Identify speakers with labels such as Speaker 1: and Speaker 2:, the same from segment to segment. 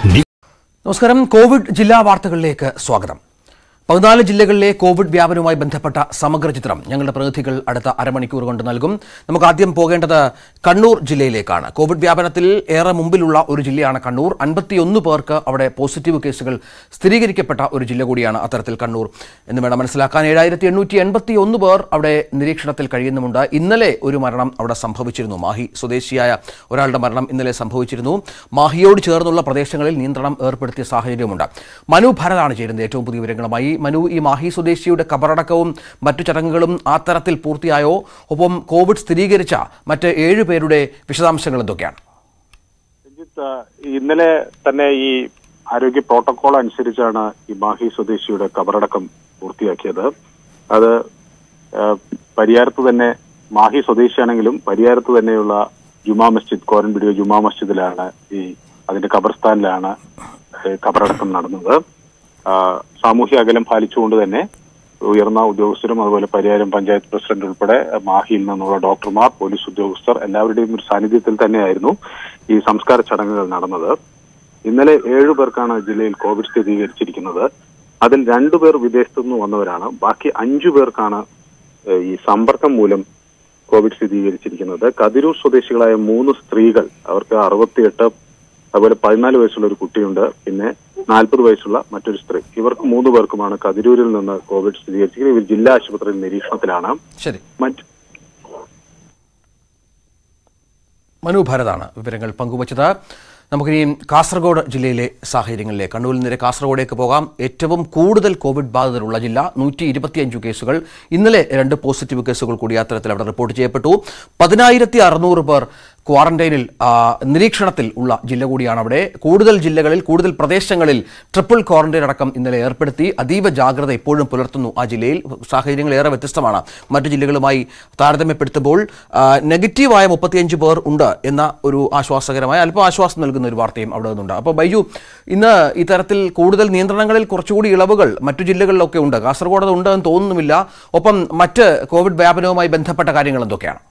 Speaker 1: നമസ്കാരം കോവിഡ് ജില്ലാ വാർത്തകളിലേക്ക് സ്വാഗതം പതിനാല് ജില്ലകളിലെ കോവിഡ് വ്യാപനവുമായി ബന്ധപ്പെട്ട സമഗ്ര ചിത്രം ഞങ്ങളുടെ പ്രതിനിധികൾ അടുത്ത അരമണിക്കൂർ കൊണ്ട് നൽകും നമുക്ക് ആദ്യം പോകേണ്ടത് കണ്ണൂർ ജില്ലയിലേക്കാണ് കോവിഡ് വ്യാപനത്തിൽ ഏറെ മുമ്പിലുള്ള ഒരു ജില്ലയാണ് കണ്ണൂർ അൻപത്തിയൊന്ന് പേർക്ക് അവിടെ പോസിറ്റീവ് കേസുകൾ സ്ഥിരീകരിക്കപ്പെട്ട ഒരു ജില്ല കൂടിയാണ് അത്തരത്തിൽ കണ്ണൂർ എന്ന് വേണം മനസ്സിലാക്കാൻ ഏഴായിരത്തി എണ്ണൂറ്റി എൺപത്തി ഒന്ന് പേർ അവിടെ നിരീക്ഷണത്തിൽ കഴിയുന്നുമുണ്ട് ഇന്നലെ ഒരു മരണം അവിടെ സംഭവിച്ചിരുന്നു മാഹി സ്വദേശിയായ ഒരാളുടെ മരണം ഇന്നലെ സംഭവിച്ചിരുന്നു മാഹിയോട് ചേർന്നുള്ള പ്രദേശങ്ങളിൽ നിയന്ത്രണം ഏർപ്പെടുത്തിയ സാഹചര്യമുണ്ട് മനു ഭരതാണ് ചേരുന്നത് ഏറ്റവും പുതിയ വിവരങ്ങളുമായി മനു ഈ മാഹി സ്വദേശിയുടെ കബറടക്കവും മറ്റു ചടങ്ങുകളും ആ തരത്തിൽ പൂർത്തിയായോ ഒപ്പം കോവിഡ് സ്ഥിരീകരിച്ച മറ്റ് ഏഴ് പേരുടെ വിശദാംശങ്ങൾ എന്തൊക്കെയാണ്
Speaker 2: രഞ്ജിത്ത് ഇന്നലെ തന്നെ ഈ ആരോഗ്യ പ്രോട്ടോകോൾ അനുസരിച്ചാണ് ഈ മാഹി സ്വദേശിയുടെ കബറടക്കം പൂർത്തിയാക്കിയത് അത് ആ, പരിയാരത്ത് തന്നെ മാഹി സ്വദേശിയാണെങ്കിലും പരിയാരത്ത് തന്നെയുള്ള ജുമാ മസ്ജിദ് കോരൻപിടിയോ ജുമാ മസ്ജിദിലാണ് ഈ അതിന്റെ ഖബർസ്ഥാനിലാണ് ഏ, ഖബറടക്കം നടന്നത് ആ, സാമൂഹ്യ അകലം പാലിച്ചുകൊണ്ട് തന്നെ ഉയർന്ന ഉദ്യോഗസ്ഥരും അതുപോലെ പരിയാരം പഞ്ചായത്ത് പ്രസിഡന്റ് ഉൾപ്പെടെ മാഹിയിൽ നിന്നുള്ള ഡോക്ടർമാർ പോലീസ് ഉദ്യോഗസ്ഥർ എല്ലാവരുടെയും ഒരു സാന്നിധ്യത്തിൽ തന്നെയായിരുന്നു ഈ സംസ്കാര ചടങ്ങുകൾ നടന്നത് ഇന്നലെ ഏഴു പേർക്കാണ് ജില്ലയിൽ കോവിഡ് സ്ഥിരീകരിച്ചിരിക്കുന്നത് അതിൽ രണ്ടുപേർ വിദേശത്തു നിന്ന് വന്നവരാണ് ബാക്കി അഞ്ചു പേർക്കാണ് ഏഹ്, ഈ സമ്പർക്കം മൂലം കോവിഡ് സ്ഥിരീകരിച്ചിരിക്കുന്നത് കതിരൂർ സ്വദേശികളായ മൂന്ന് സ്ത്രീകൾ അവർക്ക് അറുപത്തിയെട്ട് അതുപോലെ പതിനാല് വയസ്സുള്ള ഒരു കുട്ടിയുണ്ട് പിന്നെ നാൽപ്പത് വയസ്സുള്ള മറ്റൊരു സ്ത്രീ ഇവർക്ക് മൂന്ന് പേർക്കുമാണ് കതിരൂരിൽ നിന്ന് കോവിഡ് സ്ഥിരീകരിച്ചിരിക്കുന്നത് ഇവർ ജില്ലാ ആശുപത്രിയിൽ നിരീക്ഷണത്തിലാണ്
Speaker 1: ശരി
Speaker 2: മറ്റ്
Speaker 1: മനു ഭരതാണ് വിവരങ്ങൾ പങ്കുവച്ചത് നമുക്കിനി കാസർഗോഡ് ജില്ലയിലെ സാഹചര്യങ്ങളിലേക്ക് കണ്ണൂരിൽ നിന്ന് കാസർഗോഡേക്ക് പോകാം ഏറ്റവും കൂടുതൽ കോവിഡ് ബാധിതരുള്ള ജില്ല നൂറ്റി ഇരുപത്തിയഞ്ച് കേസുകൾ ഇന്നലെ രണ്ട് പോസിറ്റീവ് കേസുകൾ കൂടി അത്തരത്തിൽ അവിടെ റിപ്പോർട്ട് ചെയ്യപ്പെട്ടു പതിനായിരത്തി അറുന്നൂറ് പേർ ക്വാറന്റൈനിൽ ആ, നിരീക്ഷണത്തിൽ ഉള്ള ജില്ല കൂടിയാണ് അവിടെ കൂടുതൽ ജില്ലകളിൽ കൂടുതൽ പ്രദേശങ്ങളിൽ ട്രിപ്പിൾ ക്വാറന്റൈൻ അടക്കം ഇന്നലെ ഏർപ്പെടുത്തി അതീവ ജാഗ്രത ഇപ്പോഴും പുലർത്തുന്നു ആ ജില്ലയിൽ സാഹചര്യങ്ങൾ ഏറെ വ്യത്യസ്തമാണ് മറ്റു ജില്ലകളുമായി താരതമ്യപ്പെടുത്തുമ്പോൾ ആ, നെഗറ്റീവായ മുപ്പത്തിയഞ്ച് പേർ ഉണ്ട് എന്ന ഒരു ആശ്വാസകരമായ അല്പം ആശ്വാസം നൽകുന്ന ഒരു വാർത്തയും അവിടെ നിന്നുണ്ട് അപ്പോൾ ബൈജു ഇന്ന് ഇത്തരത്തിൽ കൂടുതൽ നിയന്ത്രണങ്ങളിൽ കുറച്ചുകൂടി ഇളവുകൾ മറ്റു ജില്ലകളിലൊക്കെ ഉണ്ട് കാസർഗോഡ് അത് ഉണ്ട് എന്ന് തോന്നുന്നുമില്ല ഒപ്പം മറ്റ് കോവിഡ് വ്യാപനവുമായി ബന്ധപ്പെട്ട കാര്യങ്ങൾ എന്തൊക്കെയാണ്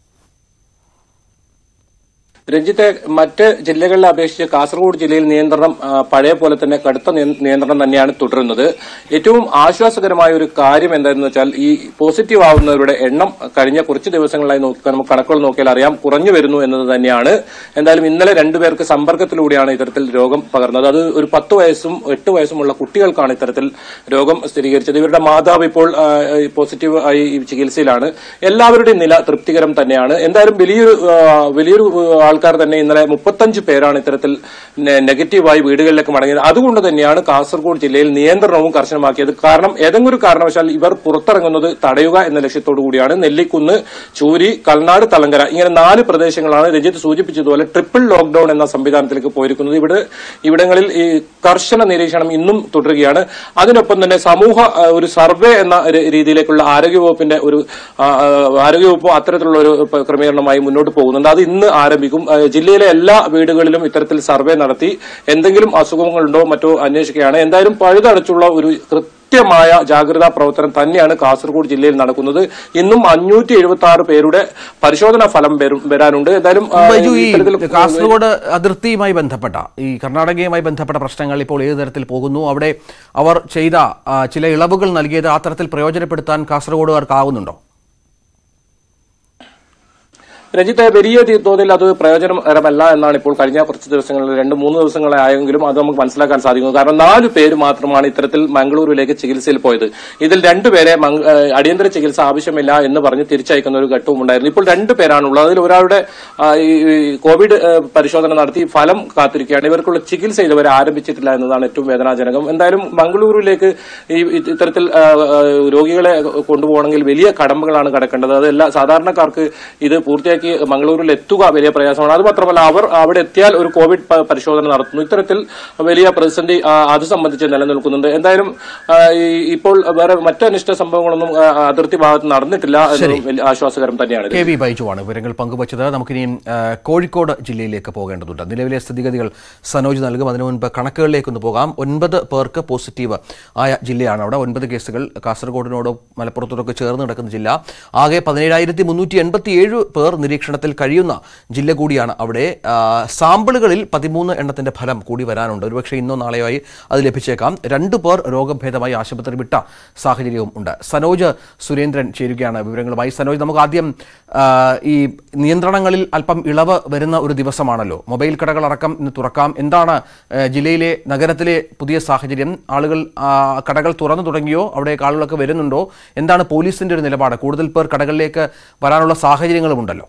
Speaker 3: രഞ്ജിത്തെ മറ്റ് ജില്ലകളിലെ അപേക്ഷിച്ച് കാസർഗോഡ് ജില്ലയിൽ നിയന്ത്രണം ആ, പഴയ പോലെ തന്നെ കടുത്ത നിയ- നിയന്ത്രണം തന്നെയാണ് തുടരുന്നത് ഏറ്റവും ആശ്വാസകരമായ ഒരു കാര്യം എന്താണെന്ന് വെച്ചാൽ ഈ പോസിറ്റീവ് ആവുന്നവരുടെ എണ്ണം കഴിഞ്ഞ കുറച്ച് ദിവസങ്ങളായി നോക്കി നമുക്ക് കണക്കുകൾ നോക്കിയാൽ അറിയാം കുറഞ്ഞു വരുന്നു എന്നത് തന്നെയാണ് എന്തായാലും ഇന്നലെ രണ്ടുപേർക്ക് സമ്പർക്കത്തിലൂടെയാണ് ഇത്തരത്തിൽ രോഗം പകർന്നത് അത് ഒരു പത്ത് വയസ്സും എട്ട് വയസ്സുമുള്ള കുട്ടികൾക്കാണ് ഇത്തരത്തിൽ രോഗം സ്ഥിരീകരിച്ചത് ഇവരുടെ മാതാവ് ഇപ്പോൾ ആ, പോസിറ്റീവ് ആയി ചികിത്സയിലാണ് എല്ലാവരുടെയും നില തൃപ്തികരം തന്നെയാണ് എന്തായാലും വലിയൊരു ആ, വലിയൊരു ആ, ആൾക്കാർ തന്നെ ഇന്നലെ മുപ്പത്തഞ്ച് പേരാണ് ഇത്തരത്തിൽ നെ- നെഗറ്റീവായി വീടുകളിലേക്ക് മടങ്ങിയത് അതുകൊണ്ട് തന്നെയാണ് കാസർഗോഡ് ജില്ലയിൽ നിയന്ത്രണവും കർശനമാക്കിയത് കാരണം ഏതെങ്കിലും ഒരു കാരണവശാൽ ഇവർ പുറത്തിറങ്ങുന്നത് തടയുക എന്ന ലക്ഷ്യത്തോടു കൂടിയാണ് നെല്ലിക്കുന്ന് ചൂരി കൽനാട് തളങ്കര ഇങ്ങനെ നാല് പ്രദേശങ്ങളാണ് രഞ്ജിത്ത് സൂചിപ്പിച്ചതുപോലെ ട്രിപ്പിൾ ലോക്ഡൌൺ എന്ന സംവിധാനത്തിലേക്ക് പോയിരിക്കുന്നത് ഇവിടെ ഇവിടങ്ങളിൽ ഈ കർശന നിരീക്ഷണം ഇന്നും തുടരുകയാണ് അതിനൊപ്പം തന്നെ സമൂഹ ആ, ഒരു സർവേ എന്ന ഒരു രീതിയിലേക്കുള്ള ആരോഗ്യവകുപ്പിന്റെ ഒരു ആ, ആ, ആരോഗ്യവകുപ്പ് അത്തരത്തിലുള്ള ഒരു പ- ക്രമീകരണമായി മുന്നോട്ട് പോകുന്നുണ്ട് അത് ഇന്ന് ആരംഭിക്കും ആ, ജില്ലയിലെ എല്ലാ വീടുകളിലും ഇത്തരത്തിൽ സർവേ നടത്തി എന്തെങ്കിലും അസുഖങ്ങളുണ്ടോ മറ്റോ അന്വേഷിക്കുകയാണ് എന്തായാലും പഴുതടച്ചുള്ള ഒരു കൃത്യമായ ജാഗ്രതാ പ്രവർത്തനം തന്നെയാണ് കാസർഗോഡ് ജില്ലയിൽ നടക്കുന്നത് ഇന്നും അഞ്ഞൂറ്റി എഴുപത്തി ആറ് പേരുടെ പരിശോധനാ ഫലം വരും- വരാനുണ്ട് എന്തായാലും ആ,
Speaker 1: ബൈജു ഈ
Speaker 3: ഇത്തരത്തിൽ
Speaker 1: കാസർഗോഡ് അതിർത്തിയുമായി ബന്ധപ്പെട്ട ഈ കർണാടകയുമായി ബന്ധപ്പെട്ട പ്രശ്നങ്ങൾ ഇപ്പോൾ ഏത് തരത്തിൽ പോകുന്നു അവിടെ അവർ ചെയ്ത ആ, ചില ഇളവുകൾ നൽകിയത് ആ തരത്തിൽ പ്രയോജനപ്പെടുത്താൻ കാസർഗോഡുകാർക്കാവുന്നുണ്ടോ
Speaker 3: രഞ്ജിത്തെ വലിയ തി- തോതിൽ അത് പ്രയോജനകരമല്ല എന്നാണ് ഇപ്പോൾ കഴിഞ്ഞ കുറച്ച് ദിവസങ്ങളിൽ രണ്ട് മൂന്ന് ദിവസങ്ങളെ ആയെങ്കിലും അത് നമുക്ക് മനസ്സിലാക്കാൻ സാധിക്കും കാരണം നാല് പേര് മാത്രമാണ് ഇത്തരത്തിൽ മംഗളൂരുവിലേക്ക് ചികിത്സയിൽ പോയത് ഇതിൽ രണ്ടുപേരെ മംഗ- ഏഹ് അടിയന്തര ചികിത്സ ആവശ്യമില്ല എന്ന് പറഞ്ഞ് തിരിച്ചയക്കുന്ന ഒരു ഘട്ടവും ഉണ്ടായിരുന്നു ഇപ്പോൾ രണ്ട് പേരാണുള്ളത് അതിൽ ഒരാളുടെ ആ, ഈ ഈ കോവിഡ് ഏഹ് പരിശോധന നടത്തി ഫലം കാത്തിരിക്കുകയാണ് ഇവർക്കുള്ള ചികിത്സ ഇതുവരെ ആരംഭിച്ചിട്ടില്ല എന്നതാണ് ഏറ്റവും വേദനാജനകം എന്തായാലും മംഗളൂരുവിലേക്ക് ഈ ഇ- ഇത്തരത്തിൽ ആ, ആ, രോഗികളെ കൊണ്ടുപോകണമെങ്കിൽ വലിയ കടമ്പകളാണ് കടക്കേണ്ടത് അത് എല്ലാ സാധാരണക്കാർക്ക് ഇത് പൂർത്തിയാക്കി മംഗളൂരിൽ എത്തുക വലിയ പ്രയാസമാണ് അത് മാത്രമല്ല അവർ അവിടെ എത്തിയാൽ ഒരു കോവിഡ് പ- പരിശോധന നടത്തുന്നു ഇത്തരത്തിൽ വലിയ പ്രതിസന്ധി ആ, അത് സംബന്ധിച്ച് നിലനിൽക്കുന്നുണ്ട് എന്തായാലും ആ, ഈ- ഇപ്പോൾ വേറെ മറ്റ് അനിഷ്ട സംഭവങ്ങളൊന്നും ആ, അതിർത്തി ഭാഗത്ത് നടന്നിട്ടില്ല എന്നതും വലിയ ആശ്വാസകരം തന്നെയാണ്
Speaker 1: കെ വി ബൈജുവാണ് വിവരങ്ങൾ പങ്കുവച്ചത് നമുക്കിനിയും ആ, കോഴിക്കോട് ജില്ലയിലേക്ക് പോകേണ്ടതുണ്ട് നിലവിലെ സ്ഥിതിഗതികൾ സനോജ് നൽകും അതിനു മുൻപ് കണക്കുകളിലേക്കൊന്ന് പോകാം ഒൻപത് പേർക്ക് പോസിറ്റീവ് ആയ ജില്ലയാണ് അവിടെ ഒൻപത് കേസുകൾ കാസർഗോഡിനോടും മലപ്പുറത്തോടൊക്കെ ചേർന്ന് കിടക്കുന്ന ജില്ല ആകെ പതിനേഴായിരത്തി മുന്നൂറ്റി എൺപത്തി ഏഴ് പേർ നിരീക്ഷണത്തിൽ കഴിയുന്ന ജില്ല കൂടിയാണ് അവിടെ ആ, സാമ്പിളുകളിൽ പതിമൂന്ന് എണ്ണത്തിന്റെ ഫലം കൂടി വരാനുണ്ട് ഒരുപക്ഷെ ഇന്നോ നാളെയോ ആയി അത് ലഭിച്ചേക്കാം രണ്ടു പേർ രോഗഭേദമായി ആശുപത്രി വിട്ട സാഹചര്യവും ഉണ്ട് സനോജ് സുരേന്ദ്രൻ ചേരുകയാണ് വിവരങ്ങളുമായി സനോജ് നമുക്ക് ആദ്യം ആ, ഈ നിയന്ത്രണങ്ങളിൽ അല്പം ഇളവ് വരുന്ന ഒരു ദിവസമാണല്ലോ മൊബൈൽ കടകളടക്കം ഇന്ന് തുറക്കാം എന്താണ് ആ, ജില്ലയിലെ നഗരത്തിലെ പുതിയ സാഹചര്യം ആളുകൾ ആ, കടകൾ തുറന്നു തുടങ്ങിയോ അവിടേക്ക് ആളുകളൊക്കെ വരുന്നുണ്ടോ എന്താണ് പോലീസിന്റെ ഒരു നിലപാട് കൂടുതൽ പേർ കടകളിലേക്ക് വരാനുള്ള സാഹചര്യങ്ങളും ഉണ്ടല്ലോ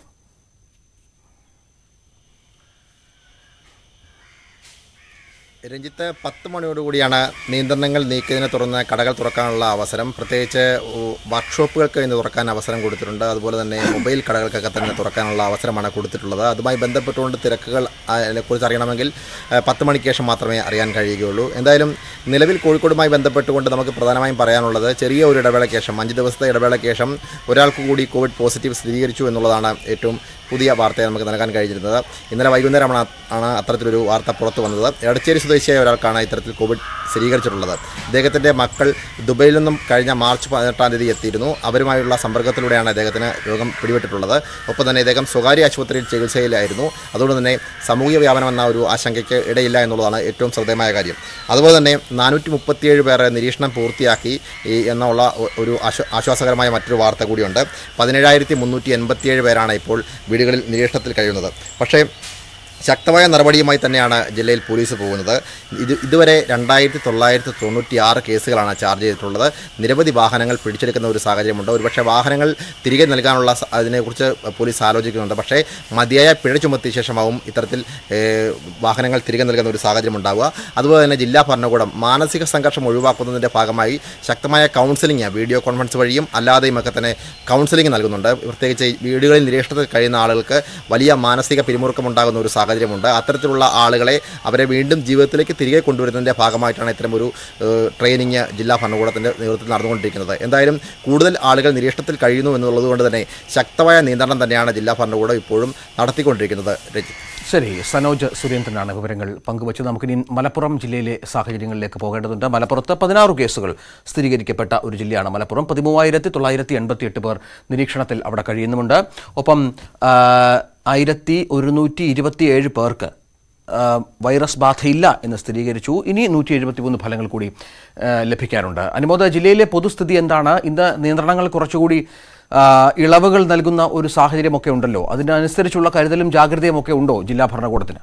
Speaker 4: രഞ്ജിത്ത് പത്ത് മണിയോടുകൂടിയാണ് നിയന്ത്രണങ്ങൾ നീക്കിയതിനെ തുടർന്ന് കടകൾ തുറക്കാനുള്ള അവസരം പ്രത്യേകിച്ച് ഉ- വർക്ക്ഷോപ്പുകൾക്ക് ഇന്ന് തുറക്കാൻ അവസരം കൊടുത്തിട്ടുണ്ട് അതുപോലെ തന്നെ മൊബൈൽ കടകൾക്കൊക്കെ തന്നെ തുറക്കാനുള്ള അവസരമാണ് കൊടുത്തിട്ടുള്ളത് അതുമായി ബന്ധപ്പെട്ടുകൊണ്ട് തിരക്കുകൾ അതിനെ കുറിച്ച് അറിയണമെങ്കിൽ ഏഹ്, പത്ത് മണിക്ക് ശേഷം മാത്രമേ അറിയാൻ കഴിയുകയുള്ളൂ എന്തായാലും നിലവിൽ കോഴിക്കോടുമായി ബന്ധപ്പെട്ടുകൊണ്ട് നമുക്ക് പ്രധാനമായും പറയാനുള്ളത് ചെറിയ ഒരു ഇടവേളയ്ക്ക് ശേഷം അഞ്ച് ദിവസത്തെ ഇടവേളയ്ക്ക് ശേഷം ഒരാൾക്ക് കൂടി കോവിഡ് പോസിറ്റീവ് സ്ഥിരീകരിച്ചു എന്നുള്ളതാണ് ഏറ്റവും പുതിയ വാർത്തയെ നമുക്ക് നൽകാൻ കഴിഞ്ഞിരുന്നത് ഇന്നലെ വൈകുന്നേരമാണ് ആണ് അത്തരത്തിലൊരു വാർത്ത പുറത്തു വന്നത് എടച്ചേരി സ്വദേശിയായ ഒരാൾക്കാണ് ഇത്തരത്തിൽ കോവിഡ് സ്ഥിരീകരിച്ചിട്ടുള്ളത് ഇദ്ദേഹത്തിൻ്റെ മക്കൾ ദുബൈയിൽ നിന്നും കഴിഞ്ഞ മാർച്ച് പതിനെട്ടാം തീയതി എത്തിയിരുന്നു അവരുമായുള്ള സമ്പർക്കത്തിലൂടെയാണ് ഇദ്ദേഹത്തിന് രോഗം പിടിപെട്ടിട്ടുള്ളത് ഒപ്പം തന്നെ ഇദ്ദേഹം സ്വകാര്യ ആശുപത്രിയിൽ ചികിത്സയിലായിരുന്നു അതുകൊണ്ട് തന്നെ സാമൂഹിക വ്യാപനം എന്ന ഒരു ആശങ്കയ്ക്ക് ഇടയില്ല എന്നുള്ളതാണ് ഏറ്റവും ശ്രദ്ധേയമായ കാര്യം അതുപോലെ തന്നെ നാനൂറ്റി മുപ്പത്തിയേഴ് പേരെ നിരീക്ഷണം പൂർത്തിയാക്കി ഈ എന്നുള്ള ഒ- ഒരു ആശ്വ- ആശ്വാസകരമായ മറ്റൊരു വാർത്ത കൂടിയുണ്ട് പതിനേഴായിരത്തി മുന്നൂറ്റി എൺപത്തിയേഴ് പേരാണ് ഇപ്പോൾ വീടുകളിൽ നിരീക്ഷണത്തിൽ കഴിയുന്നത് പക്ഷേ ശക്തമായ നടപടിയുമായി തന്നെയാണ് ജില്ലയിൽ പോലീസ് പോകുന്നത് ഇത് ഇതുവരെ രണ്ടായിരത്തി തൊള്ളായിരത്തി തൊണ്ണൂറ്റി ആറ് കേസുകളാണ് ചാർജ് ചെയ്തിട്ടുള്ളത് നിരവധി വാഹനങ്ങൾ പിടിച്ചെടുക്കുന്ന ഒരു സാഹചര്യമുണ്ട് ഒരുപക്ഷെ വാഹനങ്ങൾ തിരികെ നൽകാനുള്ള സ- അതിനെക്കുറിച്ച് പോലീസ് ആലോചിക്കുന്നുണ്ട് പക്ഷേ മതിയായ പിഴ ചുമത്തിയ ശേഷമാവും ഇത്തരത്തിൽ ഏഹ്, വാഹനങ്ങൾ തിരികെ നൽകുന്ന ഒരു സാഹചര്യം ഉണ്ടാവുക അതുപോലെ തന്നെ ജില്ലാ ഭരണകൂടം മാനസിക സംഘർഷം ഒഴിവാക്കുന്നതിൻ്റെ ഭാഗമായി ശക്തമായ കൗൺസിലിംഗ് വീഡിയോ കോൺഫറൻസ് വഴിയും അല്ലാതെയും ഒക്കെ തന്നെ കൗൺസിലിംഗ് നൽകുന്നുണ്ട് പ്രത്യേകിച്ച് ഈ വീടുകളിൽ നിരീക്ഷണത്തിൽ കഴിയുന്ന ആളുകൾക്ക് വലിയ മാനസിക പിരിമുറുക്കം ഉണ്ടാകുന്ന ഒരു സാഹചര്യമുണ്ട് അത്തരത്തിലുള്ള ആളുകളെ അവരെ വീണ്ടും ജീവിതത്തിലേക്ക് തിരികെ കൊണ്ടുവരുന്നതിൻ്റെ ഭാഗമായിട്ടാണ് ഇത്തരം ഒരു ഏഹ്, ട്രെയിനിങ് ജില്ലാ ഭരണകൂടത്തിൻ്റെ നേതൃത്വത്തിൽ നടന്നുകൊണ്ടിരിക്കുന്നത് എന്തായാലും കൂടുതൽ ആളുകൾ നിരീക്ഷണത്തിൽ കഴിയുന്നു എന്നുള്ളത് കൊണ്ട് തന്നെ ശക്തമായ നിയന്ത്രണം തന്നെയാണ് ജില്ലാ ഭരണകൂടം ഇപ്പോഴും നടത്തിക്കൊണ്ടിരിക്കുന്നത് രഞ്ജിത്ത്
Speaker 1: ശരി സനോജ് സുരേന്ദ്രനാണ് വിവരങ്ങൾ പങ്കുവച്ചത് നമുക്കിനി മലപ്പുറം ജില്ലയിലെ സാഹചര്യങ്ങളിലേക്ക് പോകേണ്ടതുണ്ട് മലപ്പുറത്ത് പതിനാറ് കേസുകൾ സ്ഥിരീകരിക്കപ്പെട്ട ഒരു ജില്ലയാണ് മലപ്പുറം പതിമൂവായിരത്തി തൊള്ളായിരത്തി എൺപത്തി എട്ട് പേർ നിരീക്ഷണത്തിൽ അവിടെ കഴിയുന്നുമുണ്ട് ഒപ്പം ആ, ആയിരത്തി ഒരുന്നൂറ്റി ഇരുപത്തിയേഴ് പേർക്ക് ആ, വൈറസ് ബാധയില്ല എന്ന് സ്ഥിരീകരിച്ചു ഇനി നൂറ്റി എഴുപത്തിമൂന്ന് ഫലങ്ങൾ കൂടി ആ, ലഭിക്കാനുണ്ട് അനുമോദ ജില്ലയിലെ പൊതുസ്ഥിതി എന്താണ് ഇന്ന് നിയന്ത്രണങ്ങൾ കുറച്ചുകൂടി ആ, ഇളവുകൾ നൽകുന്ന ഒരു സാഹചര്യമൊക്കെ ഉണ്ടല്ലോ അതിനനുസരിച്ചുള്ള കരുതലും ജാഗ്രതയും ഒക്കെ ഉണ്ടോ ജില്ലാ ഭരണകൂടത്തിന്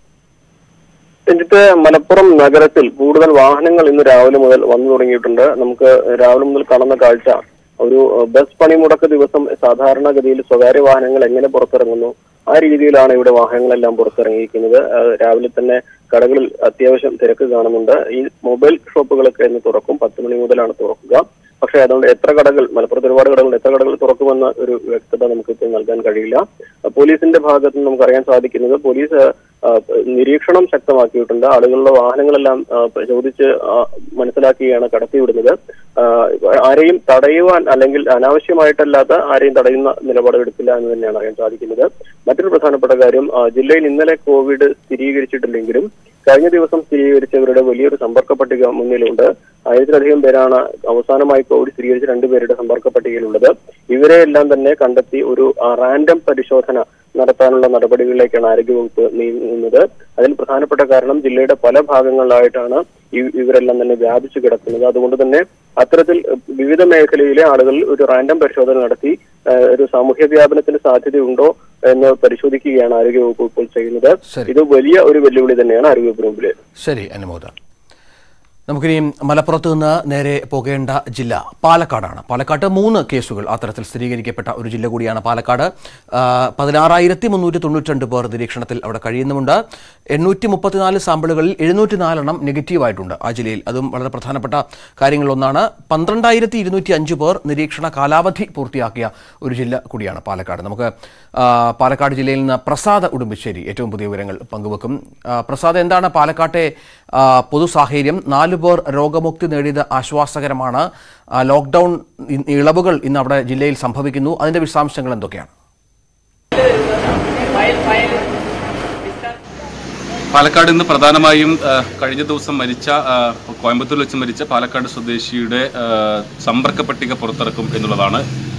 Speaker 5: രഞ്ജിത്ത് മലപ്പുറം നഗരത്തിൽ കൂടുതൽ വാഹനങ്ങൾ ഇന്ന് രാവിലെ മുതൽ വന്നു തുടങ്ങിയിട്ടുണ്ട് നമുക്ക് രാവിലെ മുതൽ കാണുന്ന കാഴ്ച ഒരു ഏഹ്, ബസ് പണിമുടക്ക് ദിവസം സാധാരണഗതിയിൽ സ്വകാര്യ വാഹനങ്ങൾ എങ്ങനെ പുറത്തിറങ്ങുന്നു ആ രീതിയിലാണ് ഇവിടെ വാഹനങ്ങളെല്ലാം പുറത്തിറങ്ങിയിരിക്കുന്നത് ഏഹ്, രാവിലെ തന്നെ കടകളിൽ അത്യാവശ്യം തിരക്ക് കാണുന്നുണ്ട് ഈ മൊബൈൽ ഷോപ്പുകളൊക്കെ ഇന്ന് തുറക്കും പത്ത് മണി മുതലാണ് തുറക്കുക പക്ഷേ അതുകൊണ്ട് എത്ര കടകൾ മലപ്പുറത്ത് ഒരുപാട് കടകളുണ്ട് എത്ര കടകൾ തുറക്കുമെന്ന ഒരു വ്യക്തത നമുക്ക് ഇപ്പോൾ നൽകാൻ കഴിയില്ല അഹ് പോലീസിന്റെ ഭാഗത്ത് നിന്ന് നമുക്ക് അറിയാൻ സാധിക്കുന്നത് പോലീസ് ആഹ് നിരീക്ഷണം ശക്തമാക്കിയിട്ടുണ്ട് ആളുകളുടെ വാഹനങ്ങളെല്ലാം ആഹ് ചോദിച്ച് ആഹ് മനസ്സിലാക്കിയാണ് കടത്തിവിടുന്നത് ആഹ് ആരെയും തടയുവാൻ അല്ലെങ്കിൽ അനാവശ്യമായിട്ടല്ലാത്ത ആരെയും തടയുന്ന നിലപാട് എടുക്കില്ല എന്ന് തന്നെയാണ് അറിയാൻ സാധിക്കുന്നത് മറ്റൊരു പ്രധാനപ്പെട്ട കാര്യം ആഹ് ജില്ലയിൽ ഇന്നലെ കോവിഡ് സ്ഥിരീകരിച്ചിട്ടില്ലെങ്കിലും കഴിഞ്ഞ ദിവസം സ്ഥിരീകരിച്ചവരുടെ വലിയൊരു സമ്പർക്ക പട്ടിക മുന്നിലുണ്ട് ആയിരത്തിലധികം പേരാണ് അവസാനമായി കോവിഡ് സ്ഥിരീകരിച്ച രണ്ടുപേരുടെ സമ്പർക്ക പട്ടികയിലുള്ളത് ഇവരെ എല്ലാം തന്നെ കണ്ടെത്തി ഒരു റാൻഡം പരിശോധന നടത്താനുള്ള നടപടികളിലേക്കാണ് ആരോഗ്യവകുപ്പ് നീങ്ങുന്നത് അതിൽ പ്രധാനപ്പെട്ട കാരണം ജില്ലയുടെ പല ഭാഗങ്ങളിലായിട്ടാണ് ഈ- ഇവരെല്ലാം തന്നെ വ്യാപിച്ചു കിടക്കുന്നത് അതുകൊണ്ട് തന്നെ അത്തരത്തിൽ വിവിധ മേഖലയിലെ ആളുകളിൽ ഒരു റാൻഡം പരിശോധന നടത്തി ഏഹ്, ഒരു സാമൂഹ്യ വ്യാപനത്തിന് സാധ്യതയുണ്ടോ എന്ന് പരിശോധിക്കുകയാണ് ആരോഗ്യവകുപ്പ് ഇപ്പോൾ ചെയ്യുന്നത്
Speaker 1: ശരി.
Speaker 5: ഇത് വലിയ ഒരു വെല്ലുവിളി തന്നെയാണ് ആരോഗ്യവകുപ്പിന് മുമ്പിൽ
Speaker 1: ശരി അനുമോദ നമുക്കിനി മലപ്പുറത്ത് നിന്ന് നേരെ പോകേണ്ട ജില്ല പാലക്കാടാണ് പാലക്കാട്ട് മൂന്ന് കേസുകൾ അത്തരത്തിൽ സ്ഥിരീകരിക്കപ്പെട്ട ഒരു ജില്ല കൂടിയാണ് പാലക്കാട് ആ, പതിനാറായിരത്തി മുന്നൂറ്റി തൊണ്ണൂറ്റി രണ്ട് പേർ നിരീക്ഷണത്തിൽ അവിടെ കഴിയുന്നുമുണ്ട് എണ്ണൂറ്റി മുപ്പത്തിനാല് സാമ്പിളുകളിൽ എഴുന്നൂറ്റി നാലെണ്ണം നെഗറ്റീവായിട്ടുണ്ട് ആ ജില്ലയിൽ അതും വളരെ പ്രധാനപ്പെട്ട കാര്യങ്ങളിലൊന്നാണ് പന്ത്രണ്ടായിരത്തി ഇരുന്നൂറ്റി അഞ്ച് പേർ നിരീക്ഷണ കാലാവധി പൂർത്തിയാക്കിയ ഒരു ജില്ല കൂടിയാണ് പാലക്കാട് നമുക്ക് ആ, പാലക്കാട് ജില്ലയിൽ നിന്ന് പ്രസാദ് ഉടുമ്പശ്ശേരി ഏറ്റവും പുതിയ വിവരങ്ങൾ പങ്കുവെക്കും ആ, പ്രസാദ് എന്താണ് പാലക്കാട്ടെ ആ, പൊതു സാഹചര്യം നാലു പേർ രോഗമുക്തി നേടിയത് ആശ്വാസകരമാണ് ആ, ലോക്ക്ഡൌൺ ഇ- ഇളവുകൾ ഇന്ന് അവിടെ ജില്ലയിൽ സംഭവിക്കുന്നു അതിന്റെ വിശദാംശങ്ങൾ എന്തൊക്കെയാണ്
Speaker 6: പാലക്കാട് ഇന്ന് പ്രധാനമായും ആ, കഴിഞ്ഞ ദിവസം മരിച്ച ആ, കോയമ്പത്തൂരിൽ വെച്ച് മരിച്ച പാലക്കാട് സ്വദേശിയുടെ ആ, സമ്പർക്ക പട്ടിക പുറത്തിറക്കും എന്നുള്ളതാണ്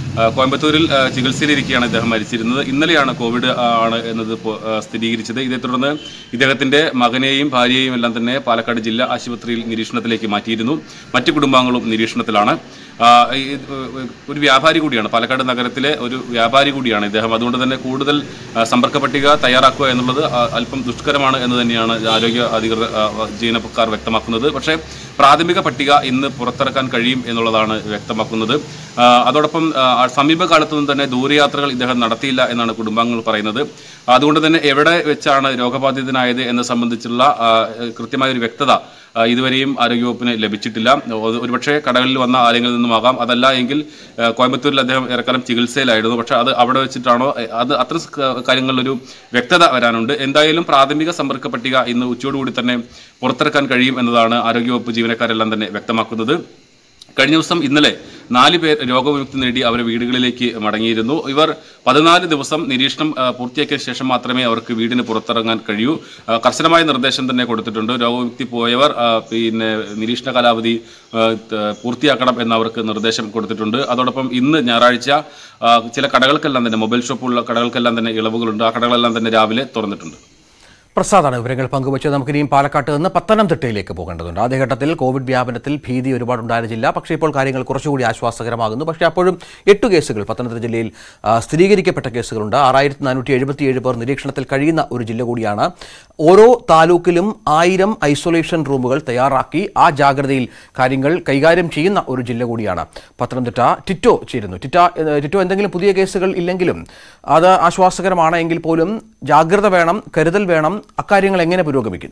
Speaker 6: ആ, കോയമ്പത്തൂരിൽ ആ, ചികിത്സയിലിരിക്കെയാണ് ഇദ്ദേഹം മരിച്ചിരുന്നത് ഇന്നലെയാണ് കോവിഡ് ആ, ആണ് എന്നത് പൊ- ആ, സ്ഥിരീകരിച്ചത് ഇതേ തുടർന്ന് ഇദ്ദേഹത്തിന്റെ മകനെയും ഭാര്യയെയും എല്ലാം തന്നെ പാലക്കാട് ജില്ലാ ആശുപത്രിയിൽ നിരീക്ഷണത്തിലേക്ക് മാറ്റിയിരുന്നു മറ്റു കുടുംബാംഗങ്ങളും നിരീക്ഷണത്തിലാണ് ആ, ഈ, ഏഹ്, ഒരു വ്യാപാരി കൂടിയാണ് പാലക്കാട് നഗരത്തിലെ ഒരു വ്യാപാരി കൂടിയാണ് ഇദ്ദേഹം അതുകൊണ്ട് തന്നെ കൂടുതൽ ആ, സമ്പർക്ക പട്ടിക തയ്യാറാക്കുക എന്നുള്ളത് ആ, അല്പം ദുഷ്കരമാണ് എന്ന് തന്നെയാണ് ആരോഗ്യ അധികൃതർ ആ, ജീവനക്കാർ വ്യക്തമാക്കുന്നത് പക്ഷേ പ്രാഥമിക പട്ടിക ഇന്ന് പുറത്തിറക്കാൻ കഴിയും എന്നുള്ളതാണ് വ്യക്തമാക്കുന്നത് ആ, അതോടൊപ്പം ആ, സമീപകാലത്തൊന്നും തന്നെ ദൂരയാത്രകൾ ഇദ്ദേഹം നടത്തിയില്ല എന്നാണ് കുടുംബാംഗങ്ങൾ പറയുന്നത് അതുകൊണ്ട് തന്നെ എവിടെ വെച്ചാണ് രോഗബാധിതനായത് എന്നത് സംബന്ധിച്ചുള്ള ആ, കൃത്യമായ ഒരു വ്യക്തത ആ, ഇതുവരെയും ആരോഗ്യവകുപ്പിന് ലഭിച്ചിട്ടില്ല ഒരു- ഒരുപക്ഷെ കടകളിൽ വന്ന ആരെങ്കിലും നിന്നുമാകാം അതല്ല എങ്കിൽ ആ, കോയമ്പത്തൂരിൽ അദ്ദേഹം ഏറെക്കാലം ചികിത്സയിലായിരുന്നു പക്ഷെ അത് അവിടെ വെച്ചിട്ടാണോ എ, അത് അത്ര കാര്യങ്ങളിലൊരു വ്യക്തത വരാനുണ്ട് എന്തായാലും പ്രാഥമിക സമ്പർക്ക പട്ടിക ഇന്ന് ഉച്ചയോടുകൂടി തന്നെ പുറത്തിറക്കാൻ കഴിയും എന്നതാണ് ആരോഗ്യവകുപ്പ് ജീവനക്കാരെല്ലാം തന്നെ വ്യക്തമാക്കുന്നത് കഴിഞ്ഞ ദിവസം ഇന്നലെ നാല് പേർ രോഗവിമുക്തി നേടി അവരുടെ വീടുകളിലേക്ക് മടങ്ങിയിരുന്നു ഇവർ പതിനാല് ദിവസം നിരീക്ഷണം ആ, പൂർത്തിയാക്കിയ ശേഷം മാത്രമേ അവർക്ക് വീടിന് പുറത്തിറങ്ങാൻ കഴിയൂ ആ, കർശനമായ നിർദ്ദേശം തന്നെ കൊടുത്തിട്ടുണ്ട് രോഗവിമുക്തി പോയവർ ആ, പിന്നെ നിരീക്ഷണ കാലാവധി ആ, ത- പൂർത്തിയാക്കണം എന്ന് അവർക്ക് നിർദ്ദേശം കൊടുത്തിട്ടുണ്ട് അതോടൊപ്പം ഇന്ന് ഞായറാഴ്ച ആ, ചില കടകൾക്കെല്ലാം തന്നെ മൊബൈൽ ഷോപ്പുള്ള കടകൾക്കെല്ലാം തന്നെ ഇളവുകളുണ്ട് ആ കടകളെല്ലാം തന്നെ രാവിലെ തുറന്നിട്ടുണ്ട്
Speaker 1: പ്രസാദാണ് വിവരങ്ങൾ പങ്കുവച്ചത് നമുക്കിനിയും പാലക്കാട്ട് നിന്ന് പത്തനംതിട്ടയിലേക്ക് പോകേണ്ടതുണ്ട് ആദ്യഘട്ടത്തിൽ കോവിഡ് വ്യാപനത്തിൽ ഭീതി ഒരുപാടുണ്ടായിരുന്ന ജില്ല പക്ഷേ ഇപ്പോൾ കാര്യങ്ങൾ കുറച്ചുകൂടി ആശ്വാസകരമാകുന്നു പക്ഷേ അപ്പോഴും എട്ട് കേസുകൾ പത്തനംതിട്ട ജില്ലയിൽ ആ, സ്ഥിരീകരിക്കപ്പെട്ട കേസുകളുണ്ട് ആറായിരത്തി നാനൂറ്റി എഴുപത്തിയേഴ് പേർ നിരീക്ഷണത്തിൽ കഴിയുന്ന ഒരു ജില്ല കൂടിയാണ് ഓരോ താലൂക്കിലും ആയിരം ഐസൊലേഷൻ റൂമുകൾ തയ്യാറാക്കി ആ ജാഗ്രതയിൽ കാര്യങ്ങൾ കൈകാര്യം ചെയ്യുന്ന ഒരു ജില്ല കൂടിയാണ് പത്തനംതിട്ട ടിറ്റോ ചേരുന്നു ടിറ്റ ഏഹ്, ടിറ്റോ എന്തെങ്കിലും പുതിയ കേസുകൾ ഇല്ലെങ്കിലും അത് ആശ്വാസകരമാണ് എങ്കിൽ പോലും ജാഗ്രത വേണം കരുതൽ വേണം അക്കാര്യങ്ങൾ എങ്ങനെ പുരോഗമിക്കുന്നു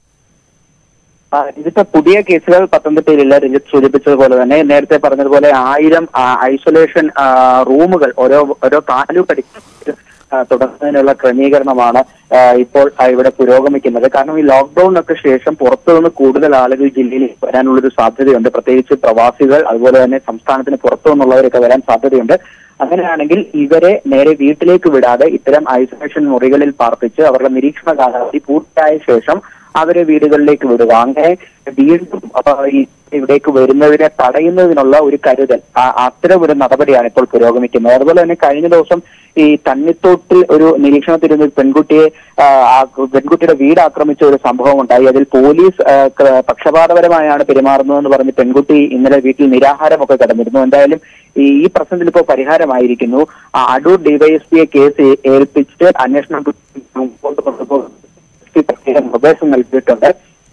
Speaker 7: ആ, ഇതിപ്പോ പുതിയ കേസുകൾ പത്തനംതിട്ടയിലില്ല രഞ്ജിത്ത് സൂചിപ്പിച്ചതുപോലെ തന്നെ നേരത്തെ പറഞ്ഞതുപോലെ ആയിരം ആ, ഐസൊലേഷൻ ആ, റൂമുകൾ ഓരോ ഓരോ താലൂക്ക് അടിസ്ഥാനത്തിൽ ആ, തുടങ്ങുന്നതിനുള്ള ക്രമീകരണമാണ് ആ, ഇപ്പോൾ ആ, ഇവിടെ പുരോഗമിക്കുന്നത് കാരണം ഈ ലോക്ക്ഡൌണിനൊക്കെ ശേഷം പുറത്തുനിന്ന് കൂടുതൽ ആളുകൾ ജില്ലയിൽ വരാനുള്ളൊരു സാധ്യതയുണ്ട് പ്രത്യേകിച്ച് പ്രവാസികൾ അതുപോലെ തന്നെ സംസ്ഥാനത്തിന് പുറത്തു നിന്നുള്ളവരൊക്കെ വരാൻ സാധ്യതയുണ്ട് അങ്ങനെയാണെങ്കിൽ ഇവരെ നേരെ വീട്ടിലേക്ക് വിടാതെ ഇത്തരം ഐസൊലേഷൻ മുറികളിൽ പാർപ്പിച്ച് അവരുടെ നിരീക്ഷണ കാലാവധി പൂർത്തിയായ ശേഷം അവരെ വീടുകളിലേക്ക് വിടുക അങ്ങനെ വീണ്ടും ആ, ഈ ഇവിടേക്ക് വരുന്നതിനെ തടയുന്നതിനുള്ള ഒരു കരുതൽ ആ- അത്തരം ഒരു നടപടിയാണ് ഇപ്പോൾ പുരോഗമിക്കുന്നത് അതുപോലെ തന്നെ കഴിഞ്ഞ ദിവസം ഈ തണ്ണിത്തോട്ടിൽ ഒരു നിരീക്ഷണത്തിരുന്ന ഒരു പെൺകുട്ടിയെ ആ, ആ പെൺകുട്ടിയുടെ വീട് ആക്രമിച്ച ഒരു സംഭവം ഉണ്ടായി അതിൽ പോലീസ് ആ, ക- പക്ഷപാതപരമായാണ് പെരുമാറുന്നതെന്ന് പറഞ്ഞ് പെൺകുട്ടി ഇന്നലെ വീട്ടിൽ നിരാഹാരമൊക്കെ കിടന്നിരുന്നു എന്തായാലും ഈ ഈ പ്രശ്നത്തിൽ ഇപ്പോൾ പരിഹാരമായിരിക്കുന്നു ആ അടൂർ ഡിവൈഎസ്പിയെ കേസ് ഏ- ഏൽപ്പിച്ച് അന്വേഷണം മുമ്പോട്ട് കൊണ്ടുപോകും പ്രത്യേക നിർദ്ദേശം നൽകിയിട്ടുണ്ട്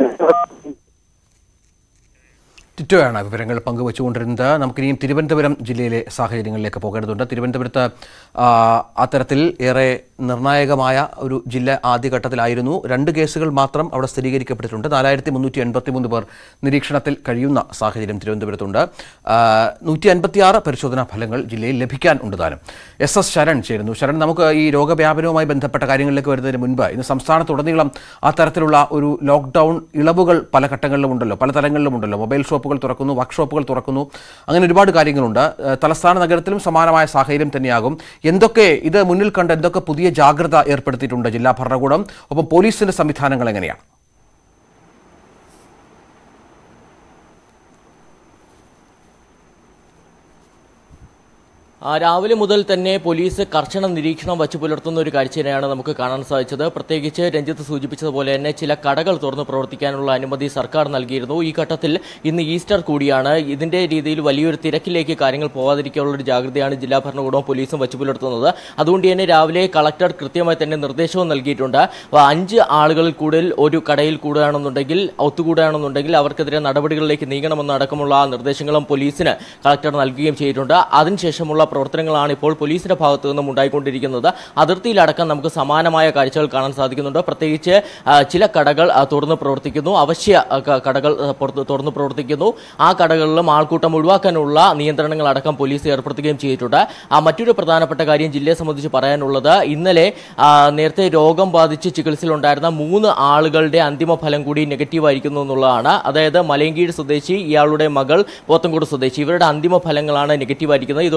Speaker 1: ടിറ്റോയാണ് വിവരങ്ങൾ പങ്കുവച്ചുകൊണ്ടിരുന്നത് നമുക്കിനിയും തിരുവനന്തപുരം ജില്ലയിലെ സാഹചര്യങ്ങളിലേക്ക് പോകേണ്ടതുണ്ട് തിരുവനന്തപുരത്ത് ആ, അത്തരത്തിൽ ഏറെ നിർണായകമായ ഒരു ജില്ല ആദ്യഘട്ടത്തിലായിരുന്നു രണ്ട് കേസുകൾ മാത്രം അവിടെ സ്ഥിരീകരിക്കപ്പെട്ടിട്ടുണ്ട് നാലായിരത്തി മുന്നൂറ്റി എൺപത്തി മൂന്ന് പേർ നിരീക്ഷണത്തിൽ കഴിയുന്ന സാഹചര്യം തിരുവനന്തപുരത്തുണ്ട് നൂറ്റി അൻപത്തിയാറ് പരിശോധനാ ഫലങ്ങൾ ജില്ലയിൽ ലഭിക്കാൻ ഉണ്ട് താനും എസ് എസ് ശരൺ ചേരുന്നു ശരൺ നമുക്ക് ഈ രോഗവ്യാപനവുമായി ബന്ധപ്പെട്ട കാര്യങ്ങളിലേക്ക് വരുന്നതിന് മുൻപ് ഇന്ന് സംസ്ഥാനത്തുടനീളം ആ തരത്തിലുള്ള ഒരു ലോക്ക്ഡൌൺ ഇളവുകൾ പല ഘട്ടങ്ങളിലും ഉണ്ടല്ലോ പല തലങ്ങളിലും ഉണ്ടല്ലോ മൊബൈൽ ഷോപ്പുകൾ തുറക്കുന്നു വർക്ക്ഷോപ്പുകൾ തുറക്കുന്നു അങ്ങനെ ഒരുപാട് കാര്യങ്ങളുണ്ട് ഏഹ് തലസ്ഥാന നഗരത്തിലും സമാനമായ സാഹചര്യം തന്നെയാകും എന്തൊക്കെ ഇത് മുന്നിൽ കണ്ട് എന്തൊക്കെ പുതിയ ജാഗ്രത ഏർപ്പെടുത്തിയിട്ടുണ്ട് ജില്ലാ ഭരണകൂടം ഒപ്പം പോലീസിന്റെ സംവിധാനങ്ങൾ എങ്ങനെയാണ്
Speaker 8: ആ, രാവിലെ മുതൽ തന്നെ പോലീസ് കർശന നിരീക്ഷണം വച്ചു പുലർത്തുന്ന ഒരു കാഴ്ചയാണ് നമുക്ക് കാണാൻ സാധിച്ചത് പ്രത്യേകിച്ച് രഞ്ജിത്ത് സൂചിപ്പിച്ചതുപോലെ തന്നെ ചില കടകൾ തുറന്ന് പ്രവർത്തിക്കാനുള്ള അനുമതി സർക്കാർ നൽകിയിരുന്നു ഈ ഘട്ടത്തിൽ ഇന്ന് ഈസ്റ്റർ കൂടിയാണ് ഇതിന്റെ രീതിയിൽ വലിയൊരു തിരക്കിലേക്ക് കാര്യങ്ങൾ പോകാതിരിക്കാനുള്ള ഒരു ജാഗ്രതയാണ് ജില്ലാ ഭരണകൂടവും പോലീസും വച്ചു പുലർത്തുന്നത് അതുകൊണ്ട് തന്നെ രാവിലെ കളക്ടർ കൃത്യമായി തന്നെ നിർദ്ദേശവും നൽകിയിട്ടുണ്ട് അപ്പോൾ അഞ്ച് ആളുകളിൽ കൂടുതൽ ഒരു കടയിൽ കൂടുകയാണെന്നുണ്ടെങ്കിൽ ഒത്തുകൂടുകയാണെന്നുണ്ടെങ്കിൽ അവർക്കെതിരെ നടപടികളിലേക്ക് നീങ്ങണമെന്ന അടക്കമുള്ള നിർദ്ദേശങ്ങളും പോലീസിന് കളക്ടർ നൽകുകയും ചെയ്തിട്ടുണ്ട് അതിനുശേഷമുള്ള പ്രവർത്തനങ്ങളാണ് ഇപ്പോൾ പോലീസിന്റെ ഭാഗത്തു നിന്നും ഉണ്ടായിക്കൊണ്ടിരിക്കുന്നത് അതിർത്തിയിലടക്കം നമുക്ക് സമാനമായ കാഴ്ചകൾ കാണാൻ സാധിക്കുന്നുണ്ട് പ്രത്യേകിച്ച് ആ, ചില കടകൾ ആ, തുറന്ന് പ്രവർത്തിക്കുന്നു അവശ്യ ആ, ക- കടകൾ ആ, പുറത്ത് തുറന്ന് പ്രവർത്തിക്കുന്നു ആ കടകളിലും ആൾക്കൂട്ടം ഒഴിവാക്കാനുള്ള നിയന്ത്രണങ്ങൾ അടക്കം പോലീസ് ഏർപ്പെടുത്തുകയും ചെയ്തിട്ടുണ്ട് ആ മറ്റൊരു പ്രധാനപ്പെട്ട കാര്യം ജില്ലയെ സംബന്ധിച്ച് പറയാനുള്ളത് ഇന്നലെ ആ, നേരത്തെ രോഗം ബാധിച്ച് ചികിത്സയിലുണ്ടായിരുന്ന മൂന്ന് ആളുകളുടെ അന്തിമ ഫലം കൂടി നെഗറ്റീവ് ആയിരിക്കുന്നു എന്നുള്ളതാണ് അതായത് മലയങ്കീഴ് സ്വദേശി ഇയാളുടെ മകൾ പോത്തൻകോട് സ്വദേശി ഇവരുടെ അന്തിമ ഫലങ്ങളാണ് നെഗറ്റീവ് ആയിരിക്കുന്നത് ഇതോടുകൂടി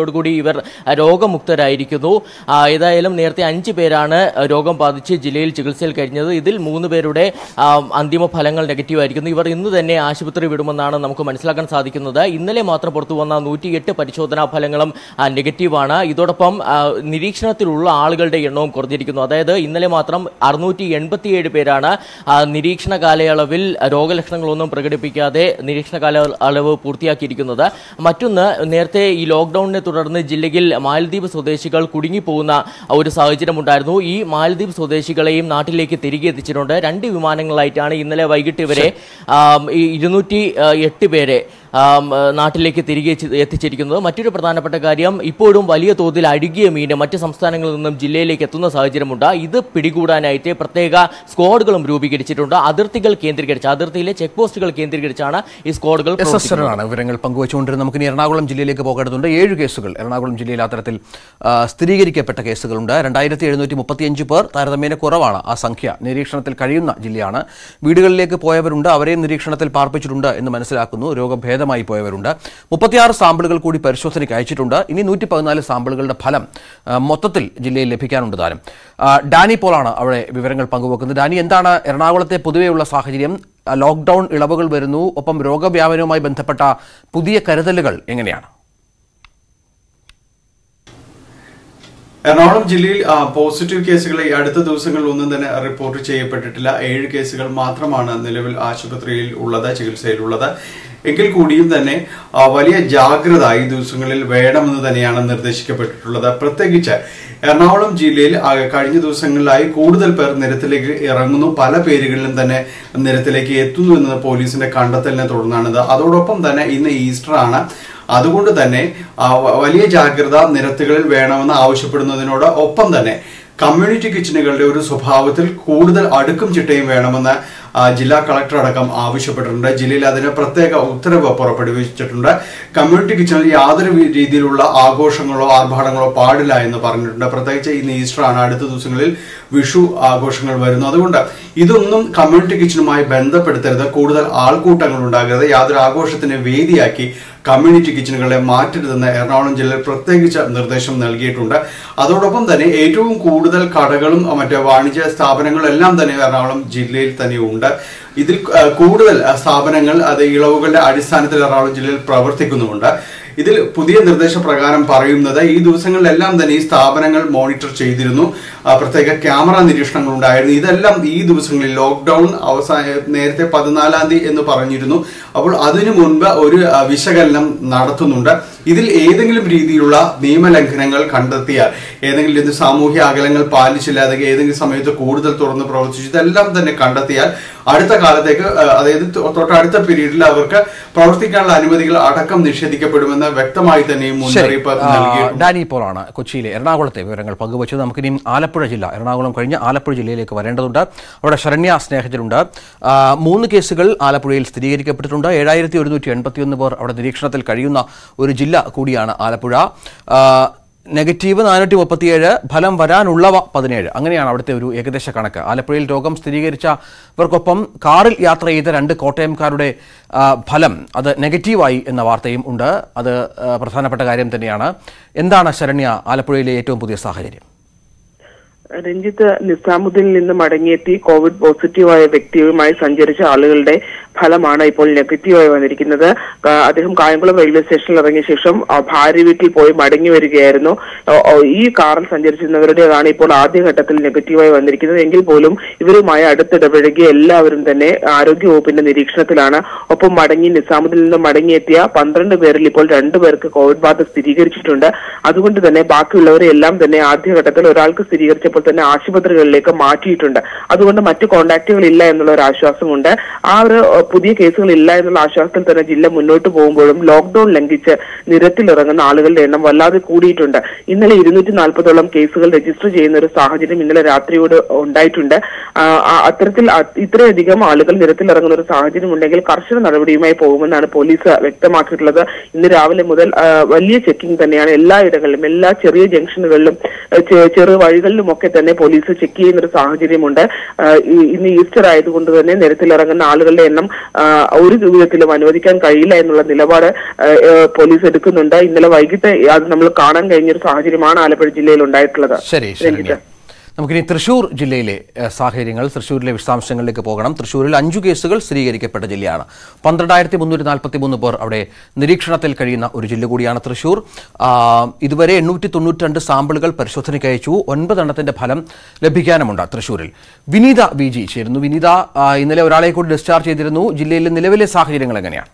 Speaker 8: ഇവർ ആ, രോഗമുക്തരായിരിക്കുന്നു ആ, ഏതായാലും നേരത്തെ അഞ്ച് പേരാണ് രോഗം ബാധിച്ച് ജില്ലയിൽ ചികിത്സയിൽ കഴിഞ്ഞത് ഇതിൽ മൂന്ന് പേരുടെ ആ, അന്തിമ ഫലങ്ങൾ നെഗറ്റീവ് ആയിരിക്കുന്നു ഇവർ ഇന്ന് തന്നെ ആശുപത്രി വിടുമെന്നാണ് നമുക്ക് മനസ്സിലാക്കാൻ സാധിക്കുന്നത് ഇന്നലെ മാത്രം പുറത്തു വന്ന നൂറ്റിയെട്ട് പരിശോധനാ ഫലങ്ങളും ആ, നെഗറ്റീവാണ് ഇതോടൊപ്പം ആ, നിരീക്ഷണത്തിലുള്ള ആളുകളുടെ എണ്ണവും കുറഞ്ഞിരിക്കുന്നു അതായത് ഇന്നലെ മാത്രം അറുന്നൂറ്റി എൺപത്തിയേഴ് പേരാണ് ആ, നിരീക്ഷണ കാലയളവിൽ രോഗലക്ഷണങ്ങളൊന്നും പ്രകടിപ്പിക്കാതെ നിരീക്ഷണ കാലയളവ് പൂർത്തിയാക്കിയിരിക്കുന്നത് മറ്റൊന്ന് നേരത്തെ ഈ ലോക്ക്ഡൌണിനെ തുടർന്ന് ജില്ലയിൽ മാലദ്വീപ് സ്വദേശികൾ കുടുങ്ങിപ്പോകുന്ന ഒരു സാഹചര്യം ഉണ്ടായിരുന്നു ഈ മാലദ്വീപ് സ്വദേശികളെയും നാട്ടിലേക്ക് തിരികെ എത്തിച്ചിട്ടുണ്ട് രണ്ട് വിമാനങ്ങളായിട്ടാണ് ഇന്നലെ വൈകിട്ട് ഇവരെ ആം, ഈ ഇരുന്നൂറ്റി ആ, എട്ട് പേരെ ആം, ആ, നാട്ടിലേക്ക് തിരികെ എത്തി- എത്തിച്ചിരിക്കുന്നത് മറ്റൊരു പ്രധാനപ്പെട്ട കാര്യം ഇപ്പോഴും വലിയ തോതിൽ അഴുകിയ മീന് മറ്റ് സംസ്ഥാനങ്ങളിൽ നിന്നും ജില്ലയിലേക്ക് എത്തുന്ന സാഹചര്യമുണ്ട് ഇത് പിടികൂടാനായിട്ട് പ്രത്യേക സ്ക്വാഡുകളും രൂപീകരിച്ചിട്ടുണ്ട് അതിർത്തികൾ കേന്ദ്രീകരിച്ച് അതിർത്തിയിലെ ചെക്ക് പോസ്റ്റുകൾ കേന്ദ്രീകരിച്ചാണ് ഈ സ്ക്വാഡുകൾ
Speaker 1: എസ് എസ്
Speaker 8: പ്രവർത്തിക്കുന്നത്.
Speaker 1: ആണ് വിവരങ്ങൾ പങ്കുവച്ചുകൊണ്ടിരുന്നത് നമുക്ക് ഇനി എറണാകുളം ജില്ലയിലേക്ക് പോകേണ്ടതുണ്ട് ഏഴ് കേസുകൾ എറണാകുളം ജില്ലയിൽ അത്തരത്തിൽ ആ, സ്ഥിരീകരിക്കപ്പെട്ട കേസുകളുണ്ട് രണ്ടായിരത്തി എഴുന്നൂറ്റി മുപ്പത്തിയഞ്ച് പേർ താരതമ്യേന കുറവാണ് ആ സംഖ്യ നിരീക്ഷണത്തിൽ കഴിയുന്ന ജില്ലയാണ് വീടുകളിലേക്ക് പോയവരുണ്ട് അവരെയും നിരീക്ഷണത്തിൽ പാർപ്പിച്ചിട്ടുണ്ട് എന്ന് മനസ്സിലാക്കുന്നു രോഗഭേദമായി പോയവരുണ്ട് മുപ്പത്തിയാറ് സാമ്പിളുകൾ കൂടി പരിശോധനയ്ക്ക് അയച്ചിട്ടുണ്ട് ഇനി നൂറ്റി പതിനാല് സാമ്പിളുകളുടെ ഫലം ആ, മൊത്തത്തിൽ ജില്ലയിൽ ലഭിക്കാനുണ്ട് താരം ആ, ഡാനി പോളാണ് അവിടെ വിവരങ്ങൾ പങ്കുവെക്കുന്നത് ഡാനി എന്താണ് എറണാകുളത്തെ പൊതുവെയുള്ള സാഹചര്യം ആ, ലോക്ക്ഡൌൺ ഇളവുകൾ വരുന്നു ഒപ്പം രോഗവ്യാപനവുമായി ബന്ധപ്പെട്ട പുതിയ കരുതലുകൾ എങ്ങനെയാണ്
Speaker 9: എറണാകുളം ജില്ലയിൽ ആ, പോസിറ്റീവ് കേസുകൾ ഈ അടുത്ത ദിവസങ്ങളിൽ ഒന്നും തന്നെ റിപ്പോർട്ട് ചെയ്യപ്പെട്ടിട്ടില്ല ഏഴ് കേസുകൾ മാത്രമാണ് നിലവിൽ ആശുപത്രിയിൽ ഉള്ളത് ചികിത്സയിലുള്ളത് എങ്കിൽ കൂടിയും തന്നെ ആ, വലിയ ജാഗ്രത ഈ ദിവസങ്ങളിൽ വേണമെന്ന് തന്നെയാണ് നിർദ്ദേശിക്കപ്പെട്ടിട്ടുള്ളത് പ്രത്യേകിച്ച് എറണാകുളം ജില്ലയിൽ ആ, കഴിഞ്ഞ ദിവസങ്ങളിലായി കൂടുതൽ പേർ നിരത്തിലേക്ക് ഇറങ്ങുന്നു പല പേരുകളിലും തന്നെ നിരത്തിലേക്ക് എത്തുന്നു എന്നത് പോലീസിന്റെ കണ്ടെത്തലിനെ തുടർന്നാണിത് അതോടൊപ്പം തന്നെ ഇന്ന് ഈസ്റ്റർ ആണ് അതുകൊണ്ട് തന്നെ ആ, വ- വലിയ ജാഗ്രത നിരത്തുകളിൽ വേണമെന്ന് ആവശ്യപ്പെടുന്നതിനോട് ഒപ്പം തന്നെ കമ്മ്യൂണിറ്റി കിച്ചണുകളുടെ ഒരു സ്വഭാവത്തിൽ കൂടുതൽ അടുക്കും ചിട്ടയും വേണമെന്ന് ആ, ജില്ലാ കളക്ടർ അടക്കം ആവശ്യപ്പെട്ടിട്ടുണ്ട് ജില്ലയിൽ അതിന് പ്രത്യേക ഉത്തരവ് പുറപ്പെടുവിച്ചിട്ടുണ്ട് കമ്മ്യൂണിറ്റി കിച്ചണിൽ യാതൊരു വി- രീതിയിലുള്ള ആഘോഷങ്ങളോ ആർഭാടങ്ങളോ പാടില്ല എന്ന് പറഞ്ഞിട്ടുണ്ട് പ്രത്യേകിച്ച് ഇന്ന് ഈസ്റ്റർ ആണ് അടുത്ത ദിവസങ്ങളിൽ വിഷു ആഘോഷങ്ങൾ വരുന്നു അതുകൊണ്ട് ഇതൊന്നും കമ്മ്യൂണിറ്റി കിച്ചണുമായി ബന്ധപ്പെടുത്തരുത് കൂടുതൽ ആൾക്കൂട്ടങ്ങൾ ഉണ്ടാകരുത് യാതൊരു ആഘോഷത്തിന് വേദിയാക്കി കമ്മ്യൂണിറ്റി കിച്ചണുകളെ മാറ്റരുതെന്ന് എറണാകുളം ജില്ലയിൽ പ്രത്യേകിച്ച് നിർദ്ദേശം നൽകിയിട്ടുണ്ട് അതോടൊപ്പം തന്നെ ഏറ്റവും കൂടുതൽ കടകളും മറ്റ് വാണിജ്യ സ്ഥാപനങ്ങളും എല്ലാം തന്നെ എറണാകുളം ജില്ലയിൽ തന്നെ ഉണ്ട് ഇതിൽ ആ, കൂടുതൽ ആ, സ്ഥാപനങ്ങൾ അത് ഇളവുകളുടെ അടിസ്ഥാനത്തിൽ എറണാകുളം ജില്ലയിൽ പ്രവർത്തിക്കുന്നുമുണ്ട് ഇതിൽ പുതിയ നിർദ്ദേശപ്രകാരം പറയുന്നത് ഈ ദിവസങ്ങളിലെല്ലാം തന്നെ ഈ സ്ഥാപനങ്ങൾ മോണിറ്റർ ചെയ്തിരുന്നു ആ, പ്രത്യേക ക്യാമറ നിരീക്ഷണങ്ങൾ ഉണ്ടായിരുന്നു ഇതെല്ലാം ഈ ദിവസങ്ങളിൽ ലോക്ക്ഡൌൺ അവസാന നേരത്തെ പതിനാലാം തീയതി എന്ന് പറഞ്ഞിരുന്നു അപ്പോൾ അതിനു മുൻപ് ഒരു ആ, വിശകലനം നടത്തുന്നുണ്ട് ഇതിൽ ഏതെങ്കിലും രീതിയിലുള്ള നിയമലംഘനങ്ങൾ കണ്ടെത്തിയാൽ ഏതെങ്കിലും രീതി സാമൂഹ്യ അകലങ്ങൾ പാലിച്ചില്ല അല്ലെങ്കിൽ ഏതെങ്കിലും സമയത്ത് കൂടുതൽ തുറന്ന് പ്രവർത്തിച്ചു ഇതെല്ലാം തന്നെ കണ്ടെത്തിയാൽ അടുത്ത കാലത്തേക്ക് ആ, അതായത് തൊ- തൊട്ടടുത്ത പീരീഡിൽ അവർക്ക് പ്രവർത്തിക്കാനുള്ള അനുമതികൾ അടക്കം നിഷേധിക്കപ്പെടുമെന്ന് വ്യക്തമായി തന്നെ ഈ
Speaker 1: ശരി
Speaker 9: മുന്നറിയിപ്പ്
Speaker 1: ആ,
Speaker 9: നൽകിയിട്ടുണ്ട്
Speaker 1: ഡാനി പോളാണ് കൊച്ചിയിലെ എറണാകുളത്തെ വിവരങ്ങൾ പങ്കുവച്ചത് നമുക്കിനി ആലപ്പുഴ ജില്ല എറണാകുളം കഴിഞ്ഞ് ആലപ്പുഴ ജില്ലയിലേക്ക് വരേണ്ടതുണ്ട് അവിടെ ശരണ്യ സ്നേഹജനുണ്ട് ആ, മൂന്ന് കേസുകൾ ആലപ്പുഴയിൽ സ്ഥിരീകരിക്കപ്പെട്ടിട്ടുണ്ട് ഏഴായിരത്തി ഒരുന്നൂറ്റി എൺപത്തിയൊന്ന് പേർ അവിടെ നിരീക്ഷണത്തിൽ കഴിയുന്ന ഒരു ജില്ല കൂടിയാണ് ആലപ്പുഴ ആ, നെഗറ്റീവ് നാനൂറ്റി മുപ്പത്തിയേഴ് ഫലം വരാനുള്ളവ പതിനേഴ് അങ്ങനെയാണ് അവിടുത്തെ ഒരു ഏകദേശ കണക്ക് ആലപ്പുഴയിൽ രോഗം സ്ഥിരീകരിച്ചവർക്കൊപ്പം കാറിൽ യാത്ര ചെയ്ത രണ്ട് കോട്ടയംകാരുടെ ആ, ഫലം അത് നെഗറ്റീവായി എന്ന വാർത്തയും ഉണ്ട് അത് ആ, പ്രധാനപ്പെട്ട കാര്യം തന്നെയാണ് എന്താണ് ശരണ്യ ആലപ്പുഴയിലെ ഏറ്റവും പുതിയ സാഹചര്യം
Speaker 10: രഞ്ജിത്ത് നിസാമുദ്ദീനിൽ നിന്ന് മടങ്ങിയെത്തി കോവിഡ് പോസിറ്റീവായ വ്യക്തിയുമായി സഞ്ചരിച്ച ആളുകളുടെ ഫലമാണ് ഇപ്പോൾ നെഗറ്റീവായി വന്നിരിക്കുന്നത് ആ, അദ്ദേഹം കായംകുളം റെയിൽവേ സ്റ്റേഷനിൽ ഇറങ്ങിയ ശേഷം ആ, ഭാര്യ വീട്ടിൽ പോയി മടങ്ങി വരികയായിരുന്നു ഓ, ഓ, ഈ കാറിൽ സഞ്ചരിച്ചിരുന്നവരുടേതാണ് ഇപ്പോൾ ആദ്യഘട്ടത്തിൽ നെഗറ്റീവായി വന്നിരിക്കുന്നത് എങ്കിൽ പോലും ഇവരുമായി അടുത്തിടപഴകിയ എല്ലാവരും തന്നെ ആരോഗ്യ വകുപ്പിന്റെ നിരീക്ഷണത്തിലാണ് ഒപ്പം മടങ്ങി നിസാമുദ്ദീനിൽ നിന്ന് മടങ്ങിയെത്തിയ പന്ത്രണ്ട് പേരിൽ ഇപ്പോൾ രണ്ടുപേർക്ക് കോവിഡ് ബാധ സ്ഥിരീകരിച്ചിട്ടുണ്ട് അതുകൊണ്ട് തന്നെ ബാക്കിയുള്ളവരെ എല്ലാം തന്നെ ആദ്യഘട്ടത്തിൽ ഒരാൾക്ക് സ്ഥിരീകരിച്ചപ്പോൾ തന്നെ ആശുപത്രികളിലേക്ക് മാറ്റിയിട്ടുണ്ട് അതുകൊണ്ട് മറ്റു കോണ്ടാക്റ്റുകൾ ഇല്ല എന്നുള്ള ഒരു ആശ്വാസമുണ്ട് ആ ഒരു ഏഹ്, പുതിയ കേസുകൾ ഇല്ല എന്നുള്ള ആശ്വാസത്തിൽ തന്നെ ജില്ല മുന്നോട്ട് പോകുമ്പോഴും ലോക്ക്ഡൌൺ ലംഘിച്ച് നിരത്തിലിറങ്ങുന്ന ആളുകളുടെ എണ്ണം വല്ലാതെ കൂടിയിട്ടുണ്ട് ഇന്നലെ ഇരുന്നൂറ്റി നാൽപ്പതോളം കേസുകൾ രജിസ്റ്റർ ചെയ്യുന്ന ഒരു സാഹചര്യം ഇന്നലെ രാത്രിയോട് ഉണ്ടായിട്ടുണ്ട് ആ, ആ, അത്തരത്തിൽ അ- ഇത്രയധികം ആളുകൾ നിരത്തിലിറങ്ങുന്ന ഒരു സാഹചര്യം ഉണ്ടെങ്കിൽ കർശന നടപടിയുമായി പോകുമെന്നാണ് പോലീസ് വ്യക്തമാക്കിയിട്ടുള്ളത് ഇന്ന് രാവിലെ മുതൽ ആ, വലിയ ചെക്കിംഗ് തന്നെയാണ് എല്ലായിടങ്ങളിലും എല്ലാ ചെറിയ ജംഗ്ഷനുകളിലും ആ, ചെ- ചെറു വഴികളിലും ഒക്കെ തന്നെ പോലീസ് ചെക്ക് ചെയ്യുന്ന ഒരു സാഹചര്യമുണ്ട് ആ, ഈ- ഇന്ന് ഈസ്റ്റർ ആയതുകൊണ്ട് തന്നെ നിരത്തിലിറങ്ങുന്ന ആളുകളുടെ എണ്ണം ആ, ഒരു വിധത്തിലും അനുവദിക്കാൻ കഴിയില്ല എന്നുള്ള നിലപാട് ആ, ആ, പോലീസ് എടുക്കുന്നുണ്ട് ഇന്നലെ വൈകിട്ട് അത് നമ്മൾ കാണാൻ കഴിഞ്ഞൊരു സാഹചര്യമാണ് ആലപ്പുഴ ജില്ലയിൽ ഉണ്ടായിട്ടുള്ളത്
Speaker 1: ശരി ശരണ്യ നമുക്കിനി തൃശൂർ ജില്ലയിലെ ഏഹ്, സാഹചര്യങ്ങൾ തൃശൂരിലെ വിശദാംശങ്ങളിലേക്ക് പോകണം തൃശൂരിൽ അഞ്ചു കേസുകൾ സ്ഥിരീകരിക്കപ്പെട്ട ജില്ലയാണ് പന്ത്രണ്ടായിരത്തി മുന്നൂറ്റി നാൽപ്പത്തി മൂന്ന് പേർ അവിടെ നിരീക്ഷണത്തിൽ കഴിയുന്ന ഒരു ജില്ല കൂടിയാണ് തൃശൂർ ആ, ഇതുവരെ എണ്ണൂറ്റി തൊണ്ണൂറ്റി സാമ്പിളുകൾ പരിശോധനയ്ക്ക് അയച്ചു ഒൻപതെണ്ണത്തിന്റെ ഫലം ലഭിക്കാനുമുണ്ട് തൃശൂരിൽ വിനീത വി ജി ചേരുന്നു വിനീത ആ, ഇന്നലെ ഒരാളെ കൂടി ഡിസ്ചാർജ് ചെയ്തിരുന്നു ജില്ലയിലെ നിലവിലെ സാഹചര്യങ്ങൾ എങ്ങനെയാണ്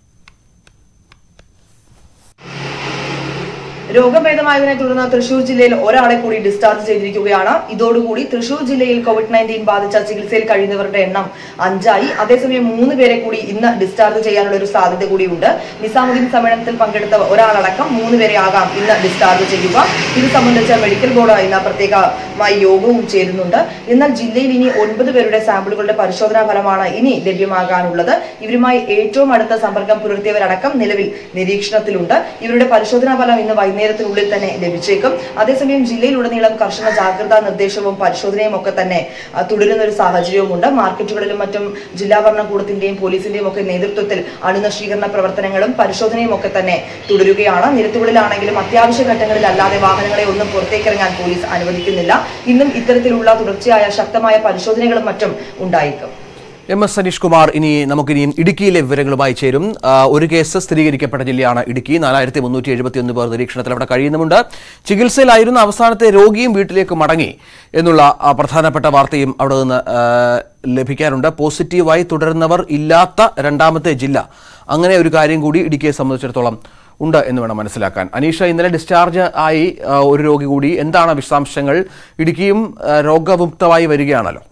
Speaker 11: രോഗഭേദമായതിനെ തുടർന്ന് തൃശൂർ ജില്ലയിൽ ഒരാളെ കൂടി ഡിസ്ചാർജ് ചെയ്തിരിക്കുകയാണ് ഇതോടുകൂടി തൃശൂർ ജില്ലയിൽ കോവിഡ് നയൻറ്റീൻ ബാധിച്ച ചികിത്സയിൽ കഴിയുന്നവരുടെ എണ്ണം അഞ്ചായി അതേസമയം മൂന്ന് പേരെ കൂടി ഇന്ന് ഡിസ്ചാർജ് ചെയ്യാനുള്ള ഒരു സാധ്യത കൂടിയുണ്ട് നിസാമുദ്ദീൻ സമ്മേളനത്തിൽ പങ്കെടുത്ത ഒരാളടക്കം മൂന്ന് പേരെ ആകാം ഇന്ന് ഡിസ്ചാർജ് ചെയ്യുക ഇത് സംബന്ധിച്ച് മെഡിക്കൽ ബോർഡ് ഇന്ന് പ്രത്യേകമായി യോഗവും ചേരുന്നുണ്ട് എന്നാൽ ജില്ലയിൽ ഇനി ഒൻപത് പേരുടെ സാമ്പിളുകളുടെ പരിശോധനാ ഫലമാണ് ഇനി ലഭ്യമാകാനുള്ളത് ഇവരുമായി ഏറ്റവും അടുത്ത സമ്പർക്കം പുലർത്തിയവരടക്കം നിലവിൽ നിരീക്ഷണത്തിലുണ്ട് ഇവരുടെ പരിശോധനാ ഫലം ഇന്ന് വൈകുന്നേരത്തിനുള്ളിൽ തന്നെ ലഭിച്ചേക്കും അതേസമയം ജില്ലയിലുടനീളം കർശന ജാഗ്രതാ നിർദ്ദേശവും പരിശോധനയും ഒക്കെ തന്നെ ആ, തുടരുന്ന ഒരു സാഹചര്യവുമുണ്ട് മാർക്കറ്റുകളിലും മറ്റും ജില്ലാ ഭരണകൂടത്തിന്റെയും പോലീസിന്റെയും ഒക്കെ നേതൃത്വത്തിൽ അണുനശീകരണ പ്രവർത്തനങ്ങളും പരിശോധനയും ഒക്കെ തന്നെ തുടരുകയാണ് നിരത്തുകളിലാണെങ്കിലും അത്യാവശ്യ ഘട്ടങ്ങളിൽ അല്ലാതെ വാഹനങ്ങളെ ഒന്നും പുറത്തേക്കിറങ്ങാൻ പോലീസ് അനുവദിക്കുന്നില്ല ഇന്നും ഇത്തരത്തിലുള്ള തുടർച്ചയായ ശക്തമായ പരിശോധനകളും മറ്റും ഉണ്ടായേക്കും
Speaker 1: എം എസ് സനീഷ് കുമാർ ഇനി നമുക്കിനിയും ഇടുക്കിയിലെ വിവരങ്ങളുമായി ചേരും ആ, ഒരു കേസ് സ്ഥിരീകരിക്കപ്പെട്ട ജില്ലയാണ് ഇടുക്കി നാലായിരത്തി മുന്നൂറ്റി എഴുപത്തിയൊന്ന് പേർ നിരീക്ഷണത്തിൽ അവിടെ കഴിയുന്നുമുണ്ട് ചികിത്സയിലായിരുന്ന അവസാനത്തെ രോഗിയും വീട്ടിലേക്ക് മടങ്ങി എന്നുള്ള ആ, പ്രധാനപ്പെട്ട വാർത്തയും അവിടെ നിന്ന് ആ, ലഭിക്കാറുണ്ട് പോസിറ്റീവായി തുടരുന്നവർ ഇല്ലാത്ത രണ്ടാമത്തെ ജില്ല അങ്ങനെ ഒരു കാര്യം കൂടി ഇടുക്കിയെ സംബന്ധിച്ചിടത്തോളം ഉണ്ട് എന്ന് വേണം മനസ്സിലാക്കാൻ അനീഷ ഇന്നലെ ഡിസ്ചാർജ് ആയി ആ, ഒരു രോഗി കൂടി എന്താണ് വിശദാംശങ്ങൾ ഇടുക്കിയും ആ, രോഗമുക്തമായി വരികയാണല്ലോ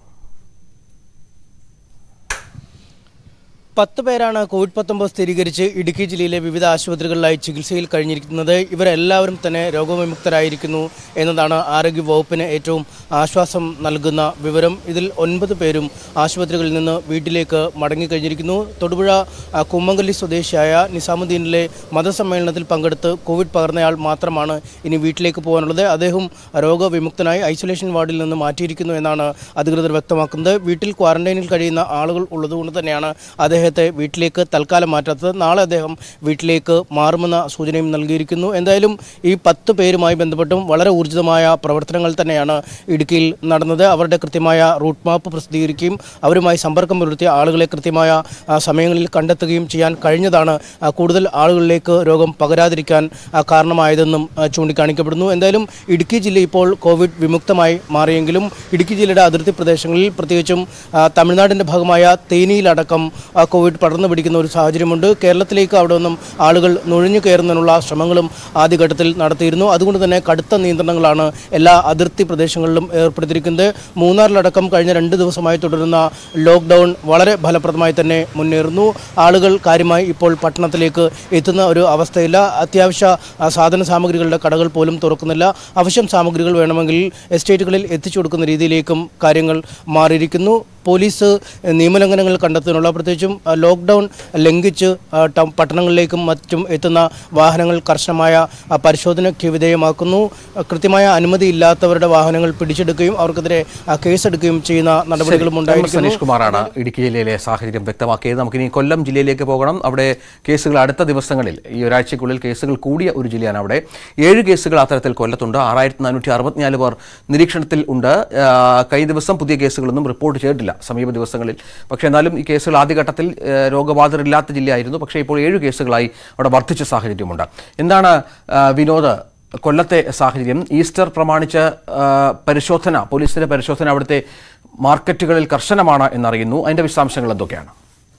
Speaker 12: പത്ത് പേരാണ് കോവിഡ് പത്തൊമ്പത് സ്ഥിരീകരിച്ച് ഇടുക്കി ജില്ലയിലെ വിവിധ ആശുപത്രികളിലായി ചികിത്സയിൽ കഴിഞ്ഞിരിക്കുന്നത് ഇവരെല്ലാവരും തന്നെ രോഗവിമുക്തരായിരിക്കുന്നു എന്നതാണ് ആരോഗ്യ വകുപ്പിന് ഏറ്റവും ആശ്വാസം നൽകുന്ന വിവരം ഇതിൽ ഒൻപത് പേരും ആശുപത്രികളിൽ നിന്ന് വീട്ടിലേക്ക് മടങ്ങിക്കഴിഞ്ഞിരിക്കുന്നു തൊടുപുഴ ആ, കുമ്മങ്കല്ലി സ്വദേശിയായ നിസാമുദ്ദീനിലെ മതസമ്മേളനത്തിൽ പങ്കെടുത്ത് കോവിഡ് പകർന്നയാൾ മാത്രമാണ് ഇനി വീട്ടിലേക്ക് പോകാനുള്ളത് അദ്ദേഹം രോഗവിമുക്തനായി ഐസൊലേഷൻ വാർഡിൽ നിന്ന് മാറ്റിയിരിക്കുന്നു എന്നാണ് അധികൃതർ വ്യക്തമാക്കുന്നത് വീട്ടിൽ ക്വാറന്റൈനിൽ കഴിയുന്ന ആളുകൾ ഉള്ളതുകൊണ്ട് തന്നെയാണ് അദ്ദേഹത്തെ വീട്ടിലേക്ക് തൽക്കാലം മാറ്റാത്തത് നാളെ അദ്ദേഹം വീട്ടിലേക്ക് മാറുമെന്ന സൂചനയും നൽകിയിരിക്കുന്നു എന്തായാലും ഈ പത്ത് പേരുമായി ബന്ധപ്പെട്ടും വളരെ ഊർജിതമായ പ്രവർത്തനങ്ങൾ തന്നെയാണ് ഇടുക്കിയിൽ നടന്നത് അവരുടെ കൃത്യമായ റൂട്ട് മാപ്പ് പ്രസിദ്ധീകരിക്കുകയും അവരുമായി സമ്പർക്കം പുലർത്തിയ ആളുകളെ കൃത്യമായ ആ, സമയങ്ങളിൽ കണ്ടെത്തുകയും ചെയ്യാൻ കഴിഞ്ഞതാണ് ആ, കൂടുതൽ ആളുകളിലേക്ക് രോഗം പകരാതിരിക്കാൻ ആ, കാരണമായതെന്നും ആ, ചൂണ്ടിക്കാണിക്കപ്പെടുന്നു എന്തായാലും ഇടുക്കി ജില്ല ഇപ്പോൾ കോവിഡ് വിമുക്തമായി മാറിയെങ്കിലും ഇടുക്കി ജില്ലയുടെ അതിർത്തി പ്രദേശങ്ങളിൽ പ്രത്യേകിച്ചും ആ, തമിഴ്നാടിൻ്റെ ഭാഗമായ തേനിയിലടക്കം ആ, കോവിഡ് പടർന്നു പിടിക്കുന്ന ഒരു സാഹചര്യമുണ്ട് കേരളത്തിലേക്ക് അവിടെ നിന്നും ആളുകൾ നുഴഞ്ഞു കയറുന്നതിനുള്ള ശ്രമങ്ങളും ആദ്യഘട്ടത്തിൽ നടത്തിയിരുന്നു അതുകൊണ്ട് തന്നെ കടുത്ത നിയന്ത്രണങ്ങളാണ് എല്ലാ അതിർത്തി പ്രദേശങ്ങളിലും ഏർപ്പെടുത്തിയിരിക്കുന്നത് മൂന്നാറിലടക്കം കഴിഞ്ഞ രണ്ട് ദിവസമായി തുടരുന്ന ലോക്ക്ഡൗൺ വളരെ ഫലപ്രദമായി തന്നെ മുന്നേറുന്നു ആളുകൾ കാര്യമായി ഇപ്പോൾ പട്ടണത്തിലേക്ക് എത്തുന്ന ഒരു അവസ്ഥയില്ല അത്യാവശ്യ ആ, സാധന സാമഗ്രികളുടെ കടകൾ പോലും തുറക്കുന്നില്ല അവശ്യം സാമഗ്രികൾ വേണമെങ്കിൽ എസ്റ്റേറ്റുകളിൽ എത്തിച്ചു കൊടുക്കുന്ന രീതിയിലേക്കും കാര്യങ്ങൾ മാറിയിരിക്കുന്നു പോലീസ് നിയമലംഘനങ്ങൾ കണ്ടെത്താനുള്ള പ്രത്യേകിച്ചും ആ, ലോക്ക്ഡൗൺ ലംഘിച്ച് ആ, ട- പട്ടണങ്ങളിലേക്കും മറ്റും എത്തുന്ന വാഹനങ്ങൾ കർശനമായ ആ, പരിശോധനയ്ക്ക് വിധേയമാക്കുന്നു ആ, കൃത്യമായ അനുമതി ഇല്ലാത്തവരുടെ വാഹനങ്ങൾ പിടിച്ചെടുക്കുകയും അവർക്കെതിരെ ആ, കേസെടുക്കുകയും ചെയ്യുന്ന നടപടികളും
Speaker 1: ശരി. എം. എസ്.
Speaker 12: ഉണ്ടായിരിക്കുന്നു
Speaker 1: സനീഷ് കുമാറാണ് ഇടുക്കി ജില്ലയിലെ സാഹചര്യം വ്യക്തമാക്കിയത് നമുക്കിനി കൊല്ലം ജില്ലയിലേക്ക് പോകണം അവിടെ കേസുകൾ അടുത്ത ദിവസങ്ങളിൽ ഈ ഒരാഴ്ചയ്ക്കുള്ളിൽ കേസുകൾ കൂടിയ ഒരു ജില്ലയാണ് അവിടെ ഏഴ് കേസുകൾ അത്തരത്തിൽ കൊല്ലത്തുണ്ട് ആറായിരത്തി നാനൂറ്റി അറുപത്തിനാല് പേർ നിരീക്ഷണത്തിൽ ഉണ്ട് ആ, കഴിഞ്ഞ ദിവസം പുതിയ കേസുകളൊന്നും റിപ്പോർട്ട് ചെയ്തിട്ടില്ല സമീപ ദിവസങ്ങളിൽ പക്ഷേ എന്നാലും ഈ കേസുകൾ ആദ്യഘട്ടത്തിൽ ആ, രോഗബാധിതരില്ലാത്ത ജില്ലയായിരുന്നു പക്ഷേ ഇപ്പോൾ ഏഴ് കേസുകളായി അവിടെ വർദ്ധിച്ച സാഹചര്യമുണ്ട് എന്താണ് ആ, വിനോദ് കൊല്ലത്തെ സാഹചര്യം ഈസ്റ്റർ പ്രമാണിച്ച് ആ, പരിശോധന പോലീസിന്റെ പരിശോധന അവിടുത്തെ മാർക്കറ്റുകളിൽ കർശനമാണ് എന്നറിയുന്നു അതിന്റെ വിശദാംശങ്ങൾ എന്തൊക്കെയാണ്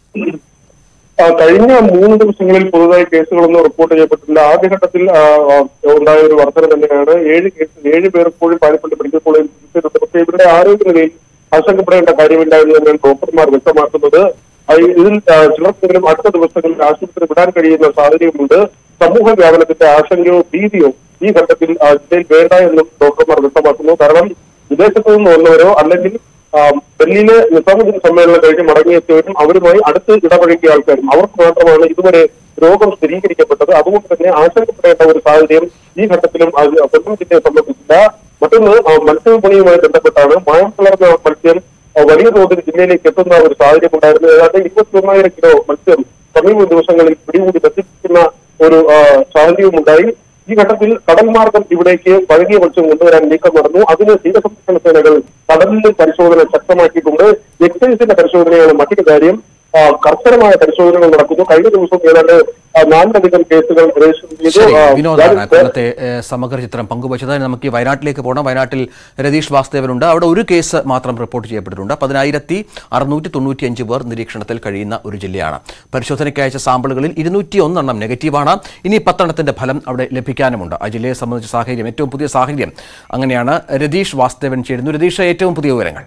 Speaker 13: ആ, കഴിഞ്ഞ മൂന്ന് ദിവസങ്ങളിൽ പുതുതായി കേസുകളൊന്നും റിപ്പോർട്ട് ചെയ്യപ്പെട്ടില്ല ആദ്യഘട്ടത്തിൽ ആ, ആ, ഉണ്ടായ ഒരു വർധന തന്നെയാണ് ഏഴ് കേസ് ഏഴ് പേർ ഇപ്പോഴും പാലപ്പള്ളി മെഡിക്കൽ കോളേജിൽ ചികിത്സയിലുണ്ട് പക്ഷേ ഇവരുടെ ആരോഗ്യനിലയിൽ ആശങ്കപ്പെടേണ്ട കാര്യമില്ല എന്ന് തന്നെയാണ് ഡോക്ടർമാർ വ്യക്തമാക്കുന്നത് ആ, ഇതിൽ ആ, ചിലർക്കെങ്കിലും അടുത്ത ദിവസങ്ങളിൽ ആശുപത്രി വിടാൻ കഴിയുന്ന സാഹചര്യമുണ്ട് സമൂഹ വ്യാപനത്തിന്റെ ആശങ്കയോ ഭീതിയോ ഈ ഘട്ടത്തിൽ ആ, ജില്ലയിൽ വേണ്ട എന്നും ഡോക്ടർമാർ വ്യക്തമാക്കുന്നു കാരണം വിദേശത്തു നിന്ന് വന്നവരോ അല്ലെങ്കിൽ ആ, ഡൽഹിയിലെ നിസാമുദ്ദീൻ സമ്മേളനം കഴിഞ്ഞ് മടങ്ങിയെത്തിയവരും അവരുമായി അടുത്ത് ഇടപഴകിയ ആൾക്കാരും അവർക്ക് മാത്രമാണ് ഇതുവരെ രോഗം സ്ഥിരീകരിക്കപ്പെട്ടത് അതുകൊണ്ട് തന്നെ ആശങ്കപ്പെടേണ്ട ഒരു സാഹചര്യം ഈ ഘട്ടത്തിലും അത് കൊല്ലം ജില്ലയെ സംബന്ധിച്ചില്ല മറ്റൊന്ന് ആ, മത്സ്യവിപണിയുമായി ബന്ധപ്പെട്ടാണ് മായം കലർന്ന മത്സ്യം ആ, വലിയ തോതിൽ ജില്ലയിലേക്ക് എത്തുന്ന ഒരു സാഹചര്യം ഉണ്ടായിരുന്നു ഏതാണ്ട് ഇരുപത്തിയൊന്നായിരം കിലോ മത്സ്യം സമീപ ദിവസങ്ങളിൽ പിടികൂടി എത്തിക്കുന്ന ഒരു ആ, സാഹചര്യവും ഉണ്ടായി ഈ ഘട്ടത്തിൽ കടൽ മാർഗം ഇവിടേക്ക് പഴകിയ മത്സ്യം കൊണ്ടുവരാൻ നീക്കം നടന്നു അതിന് തീരസംരക്ഷണ സേനകൾ കടലിൽ പരിശോധന ശക്തമാക്കിയിട്ടുണ്ട് എക്സൈസിന്റെ പരിശോധനയാണ് മറ്റൊരു കാര്യം ആ, കർശനമായ പരിശോധനകൾ നടക്കുന്നു കഴിഞ്ഞ ദിവസം ഏതാണ്ട് ആ, നാലിലധികം കേസുകൾ രജിസ്റ്റർ ചെയ്തു
Speaker 1: ശരി
Speaker 13: ആ,
Speaker 1: വിനോദാണ്
Speaker 13: ഞാൻ-
Speaker 1: കൊല്ലത്തെ ഏഹ്, സമഗ്ര ചിത്രം പങ്കുവച്ചത് നമുക്ക് ഈ വയനാട്ടിലേക്ക് പോകണം വയനാട്ടിൽ രതീഷ് വാസുദേവനുണ്ട് അവിടെ ഒരു കേസ് മാത്രം റിപ്പോർട്ട് ചെയ്യപ്പെട്ടിട്ടുണ്ട് പതിനായിരത്തി അറുന്നൂറ്റി തൊണ്ണൂറ്റി അഞ്ച് പേർ നിരീക്ഷണത്തിൽ കഴിയുന്ന ഒരു ജില്ലയാണ് പരിശോധനയ്ക്ക് അയച്ച സാമ്പിളുകളിൽ ഇരുന്നൂറ്റി ഒന്നെണ്ണം നെഗറ്റീവാണ് ഇനി പത്തെണ്ണത്തിന്റെ ഫലം അവിടെ ലഭിക്കാനുമുണ്ട് ആ ജില്ലയെ സംബന്ധിച്ച സാഹചര്യം ഏറ്റവും പുതിയ സാഹചര്യം അങ്ങനെയാണ് രതീഷ് വാസുദേവൻ ചേരുന്നു രതീഷ് ഏറ്റവും പുതിയ വിവരങ്ങൾ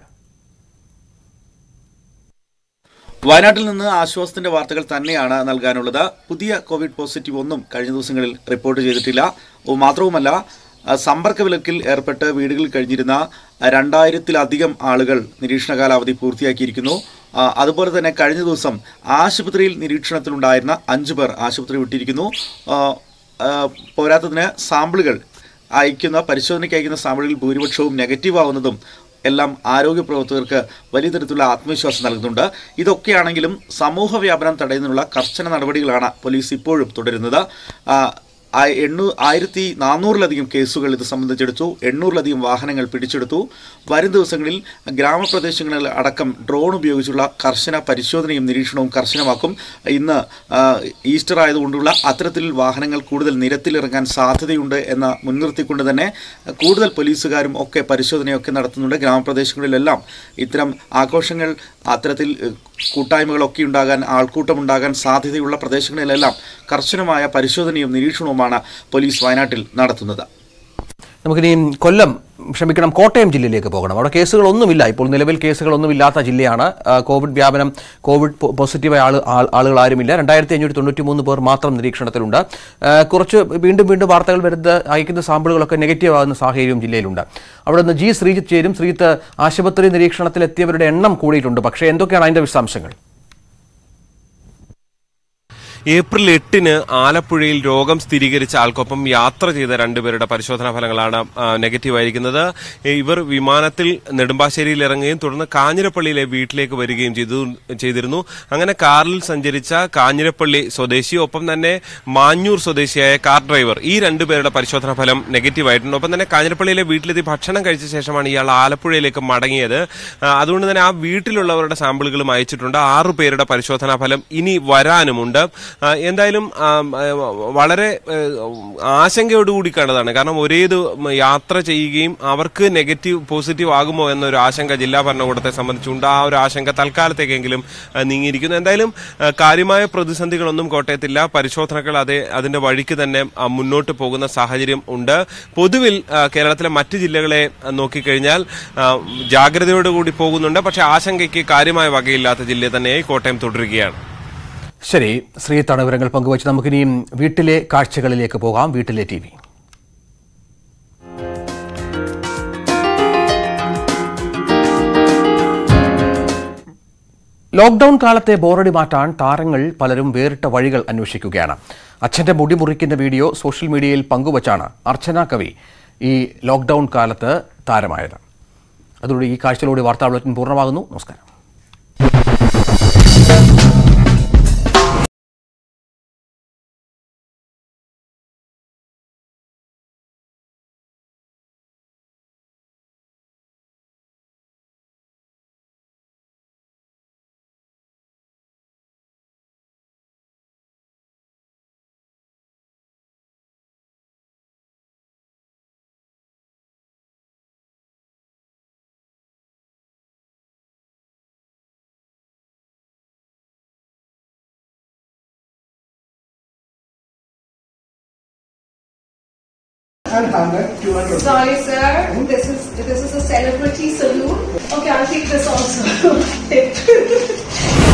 Speaker 14: വയനാട്ടിൽ നിന്ന് ആശ്വാസത്തിന്റെ വാർത്തകൾ തന്നെയാണ് നൽകാനുള്ളത് പുതിയ കോവിഡ് പോസിറ്റീവ് ഒന്നും കഴിഞ്ഞ ദിവസങ്ങളിൽ റിപ്പോർട്ട് ചെയ്തിട്ടില്ല ഓ, മാത്രവുമല്ല ആ, സമ്പർക്ക വിലക്കിൽ ഏർപ്പെട്ട് വീടുകളിൽ കഴിഞ്ഞിരുന്ന രണ്ടായിരത്തിലധികം ആളുകൾ നിരീക്ഷണ കാലാവധി പൂർത്തിയാക്കിയിരിക്കുന്നു ആ, അതുപോലെ തന്നെ കഴിഞ്ഞ ദിവസം ആശുപത്രിയിൽ നിരീക്ഷണത്തിലുണ്ടായിരുന്ന അഞ്ചു പേർ ആശുപത്രി വിട്ടിരിക്കുന്നു ആ, ആ, പോരാത്തതിന് സാമ്പിളുകൾ അയക്കുന്ന പരിശോധനയ്ക്ക് അയക്കുന്ന സാമ്പിളുകളിൽ ഭൂരിപക്ഷവും നെഗറ്റീവ് ആവുന്നതും എല്ലാം ആരോഗ്യ പ്രവർത്തകർക്ക് വലിയ തരത്തിലുള്ള ആത്മവിശ്വാസം നൽകുന്നുണ്ട് ഇതൊക്കെയാണെങ്കിലും സമൂഹ വ്യാപനം തടയുന്നതിനുള്ള കർശന നടപടികളാണ് പോലീസ് ഇപ്പോഴും തുടരുന്നത് ആ, ആ എണ്ണൂ ആയിരത്തി നാനൂറിലധികം കേസുകൾ ഇത് സംബന്ധിച്ചെടുത്തു എണ്ണൂറിലധികം വാഹനങ്ങൾ പിടിച്ചെടുത്തു വരും ദിവസങ്ങളിൽ ഗ്രാമപ്രദേശങ്ങളിൽ അടക്കം ഡ്രോൺ ഉപയോഗിച്ചുള്ള കർശന പരിശോധനയും നിരീക്ഷണവും കർശനമാക്കും ഇന്ന് ആ, ഈസ്റ്റർ ആയതുകൊണ്ടുള്ള അത്തരത്തിൽ വാഹനങ്ങൾ കൂടുതൽ നിരത്തിലിറങ്ങാൻ സാധ്യതയുണ്ട് എന്ന മുൻനിർത്തിക്കൊണ്ട് തന്നെ കൂടുതൽ പോലീസുകാരും ഒക്കെ പരിശോധനയൊക്കെ നടത്തുന്നുണ്ട് ഗ്രാമപ്രദേശങ്ങളിലെല്ലാം ഇത്തരം ആഘോഷങ്ങൾ അത്തരത്തിൽ ഏഹ്, കൂട്ടായ്മകളൊക്കെ ഉണ്ടാകാൻ ആൾക്കൂട്ടം ഉണ്ടാകാൻ സാധ്യതയുള്ള പ്രദേശങ്ങളിലെല്ലാം കർശനമായ പരിശോധനയും നിരീക്ഷണവുമാണ് പോലീസ് വയനാട്ടിൽ നടത്തുന്നത്
Speaker 1: നമുക്കിനി കൊല്ലം ക്ഷമിക്കണം കോട്ടയം ജില്ലയിലേക്ക് പോകണം അവിടെ കേസുകളൊന്നുമില്ല ഇപ്പോൾ നിലവിൽ കേസുകളൊന്നുമില്ലാത്ത ജില്ലയാണ് ആ, കോവിഡ് വ്യാപനം കോവിഡ് പോ- പോസിറ്റീവായ ആള് ആൾ- ആളുകൾ ആരുമില്ല രണ്ടായിരത്തി അഞ്ഞൂറ്റി തൊണ്ണൂറ്റി മൂന്ന് പേർ മാത്രം നിരീക്ഷണത്തിലുണ്ട് ആ, കുറച്ച് വീണ്ടും വീണ്ടും വാർത്തകൾ വരുന്ന അയക്കുന്ന സാമ്പിളുകളൊക്കെ നെഗറ്റീവ് ആകുന്ന സാഹചര്യവും ജില്ലയിലുണ്ട് അവിടെ നിന്ന് ജി ശ്രീജിത്ത് ചേരും ശ്രീജിത്ത് ആശുപത്രി നിരീക്ഷണത്തിലെത്തിയവരുടെ എണ്ണം കൂടിയിട്ടുണ്ട് പക്ഷേ എന്തൊക്കെയാണ് അതിന്റെ വിശദാംശങ്ങൾ
Speaker 15: ഏപ്രിൽ എട്ടിന് ആലപ്പുഴയിൽ രോഗം സ്ഥിരീകരിച്ച ആൾക്കൊപ്പം യാത്ര ചെയ്ത രണ്ടുപേരുടെ പരിശോധനാ ഫലങ്ങളാണ് ആ, നെഗറ്റീവ് ആയിരിക്കുന്നത് ഏ, ഇവർ വിമാനത്തിൽ നെടുമ്പാശ്ശേരിയിൽ ഇറങ്ങുകയും തുടർന്ന് കാഞ്ഞിരപ്പള്ളിയിലെ വീട്ടിലേക്ക് വരികയും ചെയ്തു ചെയ്തിരുന്നു അങ്ങനെ കാറിൽ സഞ്ചരിച്ച കാഞ്ഞിരപ്പള്ളി സ്വദേശി ഒപ്പം തന്നെ മാഞ്ഞൂർ സ്വദേശിയായ കാർ ഡ്രൈവർ ഈ രണ്ടുപേരുടെ പരിശോധനാ ഫലം നെഗറ്റീവ് ആയിട്ടുണ്ട് ഒപ്പം തന്നെ കാഞ്ഞിരപ്പള്ളിയിലെ വീട്ടിലെത്തി ഭക്ഷണം കഴിച്ച ശേഷമാണ് ഇയാൾ ആലപ്പുഴയിലേക്ക് മടങ്ങിയത് ആ, അതുകൊണ്ട് തന്നെ ആ വീട്ടിലുള്ളവരുടെ സാമ്പിളുകളും അയച്ചിട്ടുണ്ട് ആറു പേരുടെ പരിശോധനാ ഫലം ഇനി വരാനുമുണ്ട് ആ, എന്തായാലും ആ, ആ, വളരെ ആ, ആശങ്കയോടുകൂടി കണ്ടതാണ് കാരണം ഒരേ ഇത് യാത്ര ചെയ്യുകയും അവർക്ക് നെഗറ്റീവ് പോസിറ്റീവ് ആകുമോ എന്നൊരു ആശങ്ക ജില്ലാ ഭരണകൂടത്തെ സംബന്ധിച്ചുണ്ട് ആ ഒരു ആശങ്ക തൽക്കാലത്തേക്കെങ്കിലും ആ, നീങ്ങിയിരിക്കുന്നു എന്തായാലും ആ, കാര്യമായ പ്രതിസന്ധികളൊന്നും കോട്ടയത്തില്ല പരിശോധനകൾ അതേ അതിന്റെ വഴിക്ക് തന്നെ ആ, മുന്നോട്ട് പോകുന്ന സാഹചര്യം ഉണ്ട് പൊതുവിൽ ആ, കേരളത്തിലെ മറ്റ് ജില്ലകളെ ആ, നോക്കിക്കഴിഞ്ഞാൽ ആ, ജാഗ്രതയോടുകൂടി പോകുന്നുണ്ട് പക്ഷേ ആശങ്കയ്ക്ക് കാര്യമായ വകയില്ലാത്ത ജില്ല തന്നെയായി കോട്ടയം തുടരുകയാണ്
Speaker 1: ശരി ശ്രീജിത്താണ് വിവരങ്ങൾ പങ്കുവച്ച് നമുക്കിനിയും വീട്ടിലെ കാഴ്ചകളിലേക്ക് പോകാം വീട്ടിലെ ടി വി ലോക്ക്ഡൌൺ കാലത്തെ ബോറടി മാറ്റാൻ താരങ്ങൾ പലരും വേറിട്ട വഴികൾ അന്വേഷിക്കുകയാണ് അച്ഛന്റെ മുടി മുറിക്കുന്ന വീഡിയോ സോഷ്യൽ മീഡിയയിൽ പങ്കുവച്ചാണ് അർച്ചന കവി ഈ ലോക്ക്ഡൌൺ കാലത്ത് താരമായത് അതോടെ ഈ കാഴ്ചയിലൂടെ വാർത്താ ബുള്ളറ്റിൻ പൂർണ്ണമാകുന്നു നമസ്കാരം
Speaker 16: and 100, 200.
Speaker 17: Sorry, sir. This is this is a celebrity saloon. Okay, I'll take this also.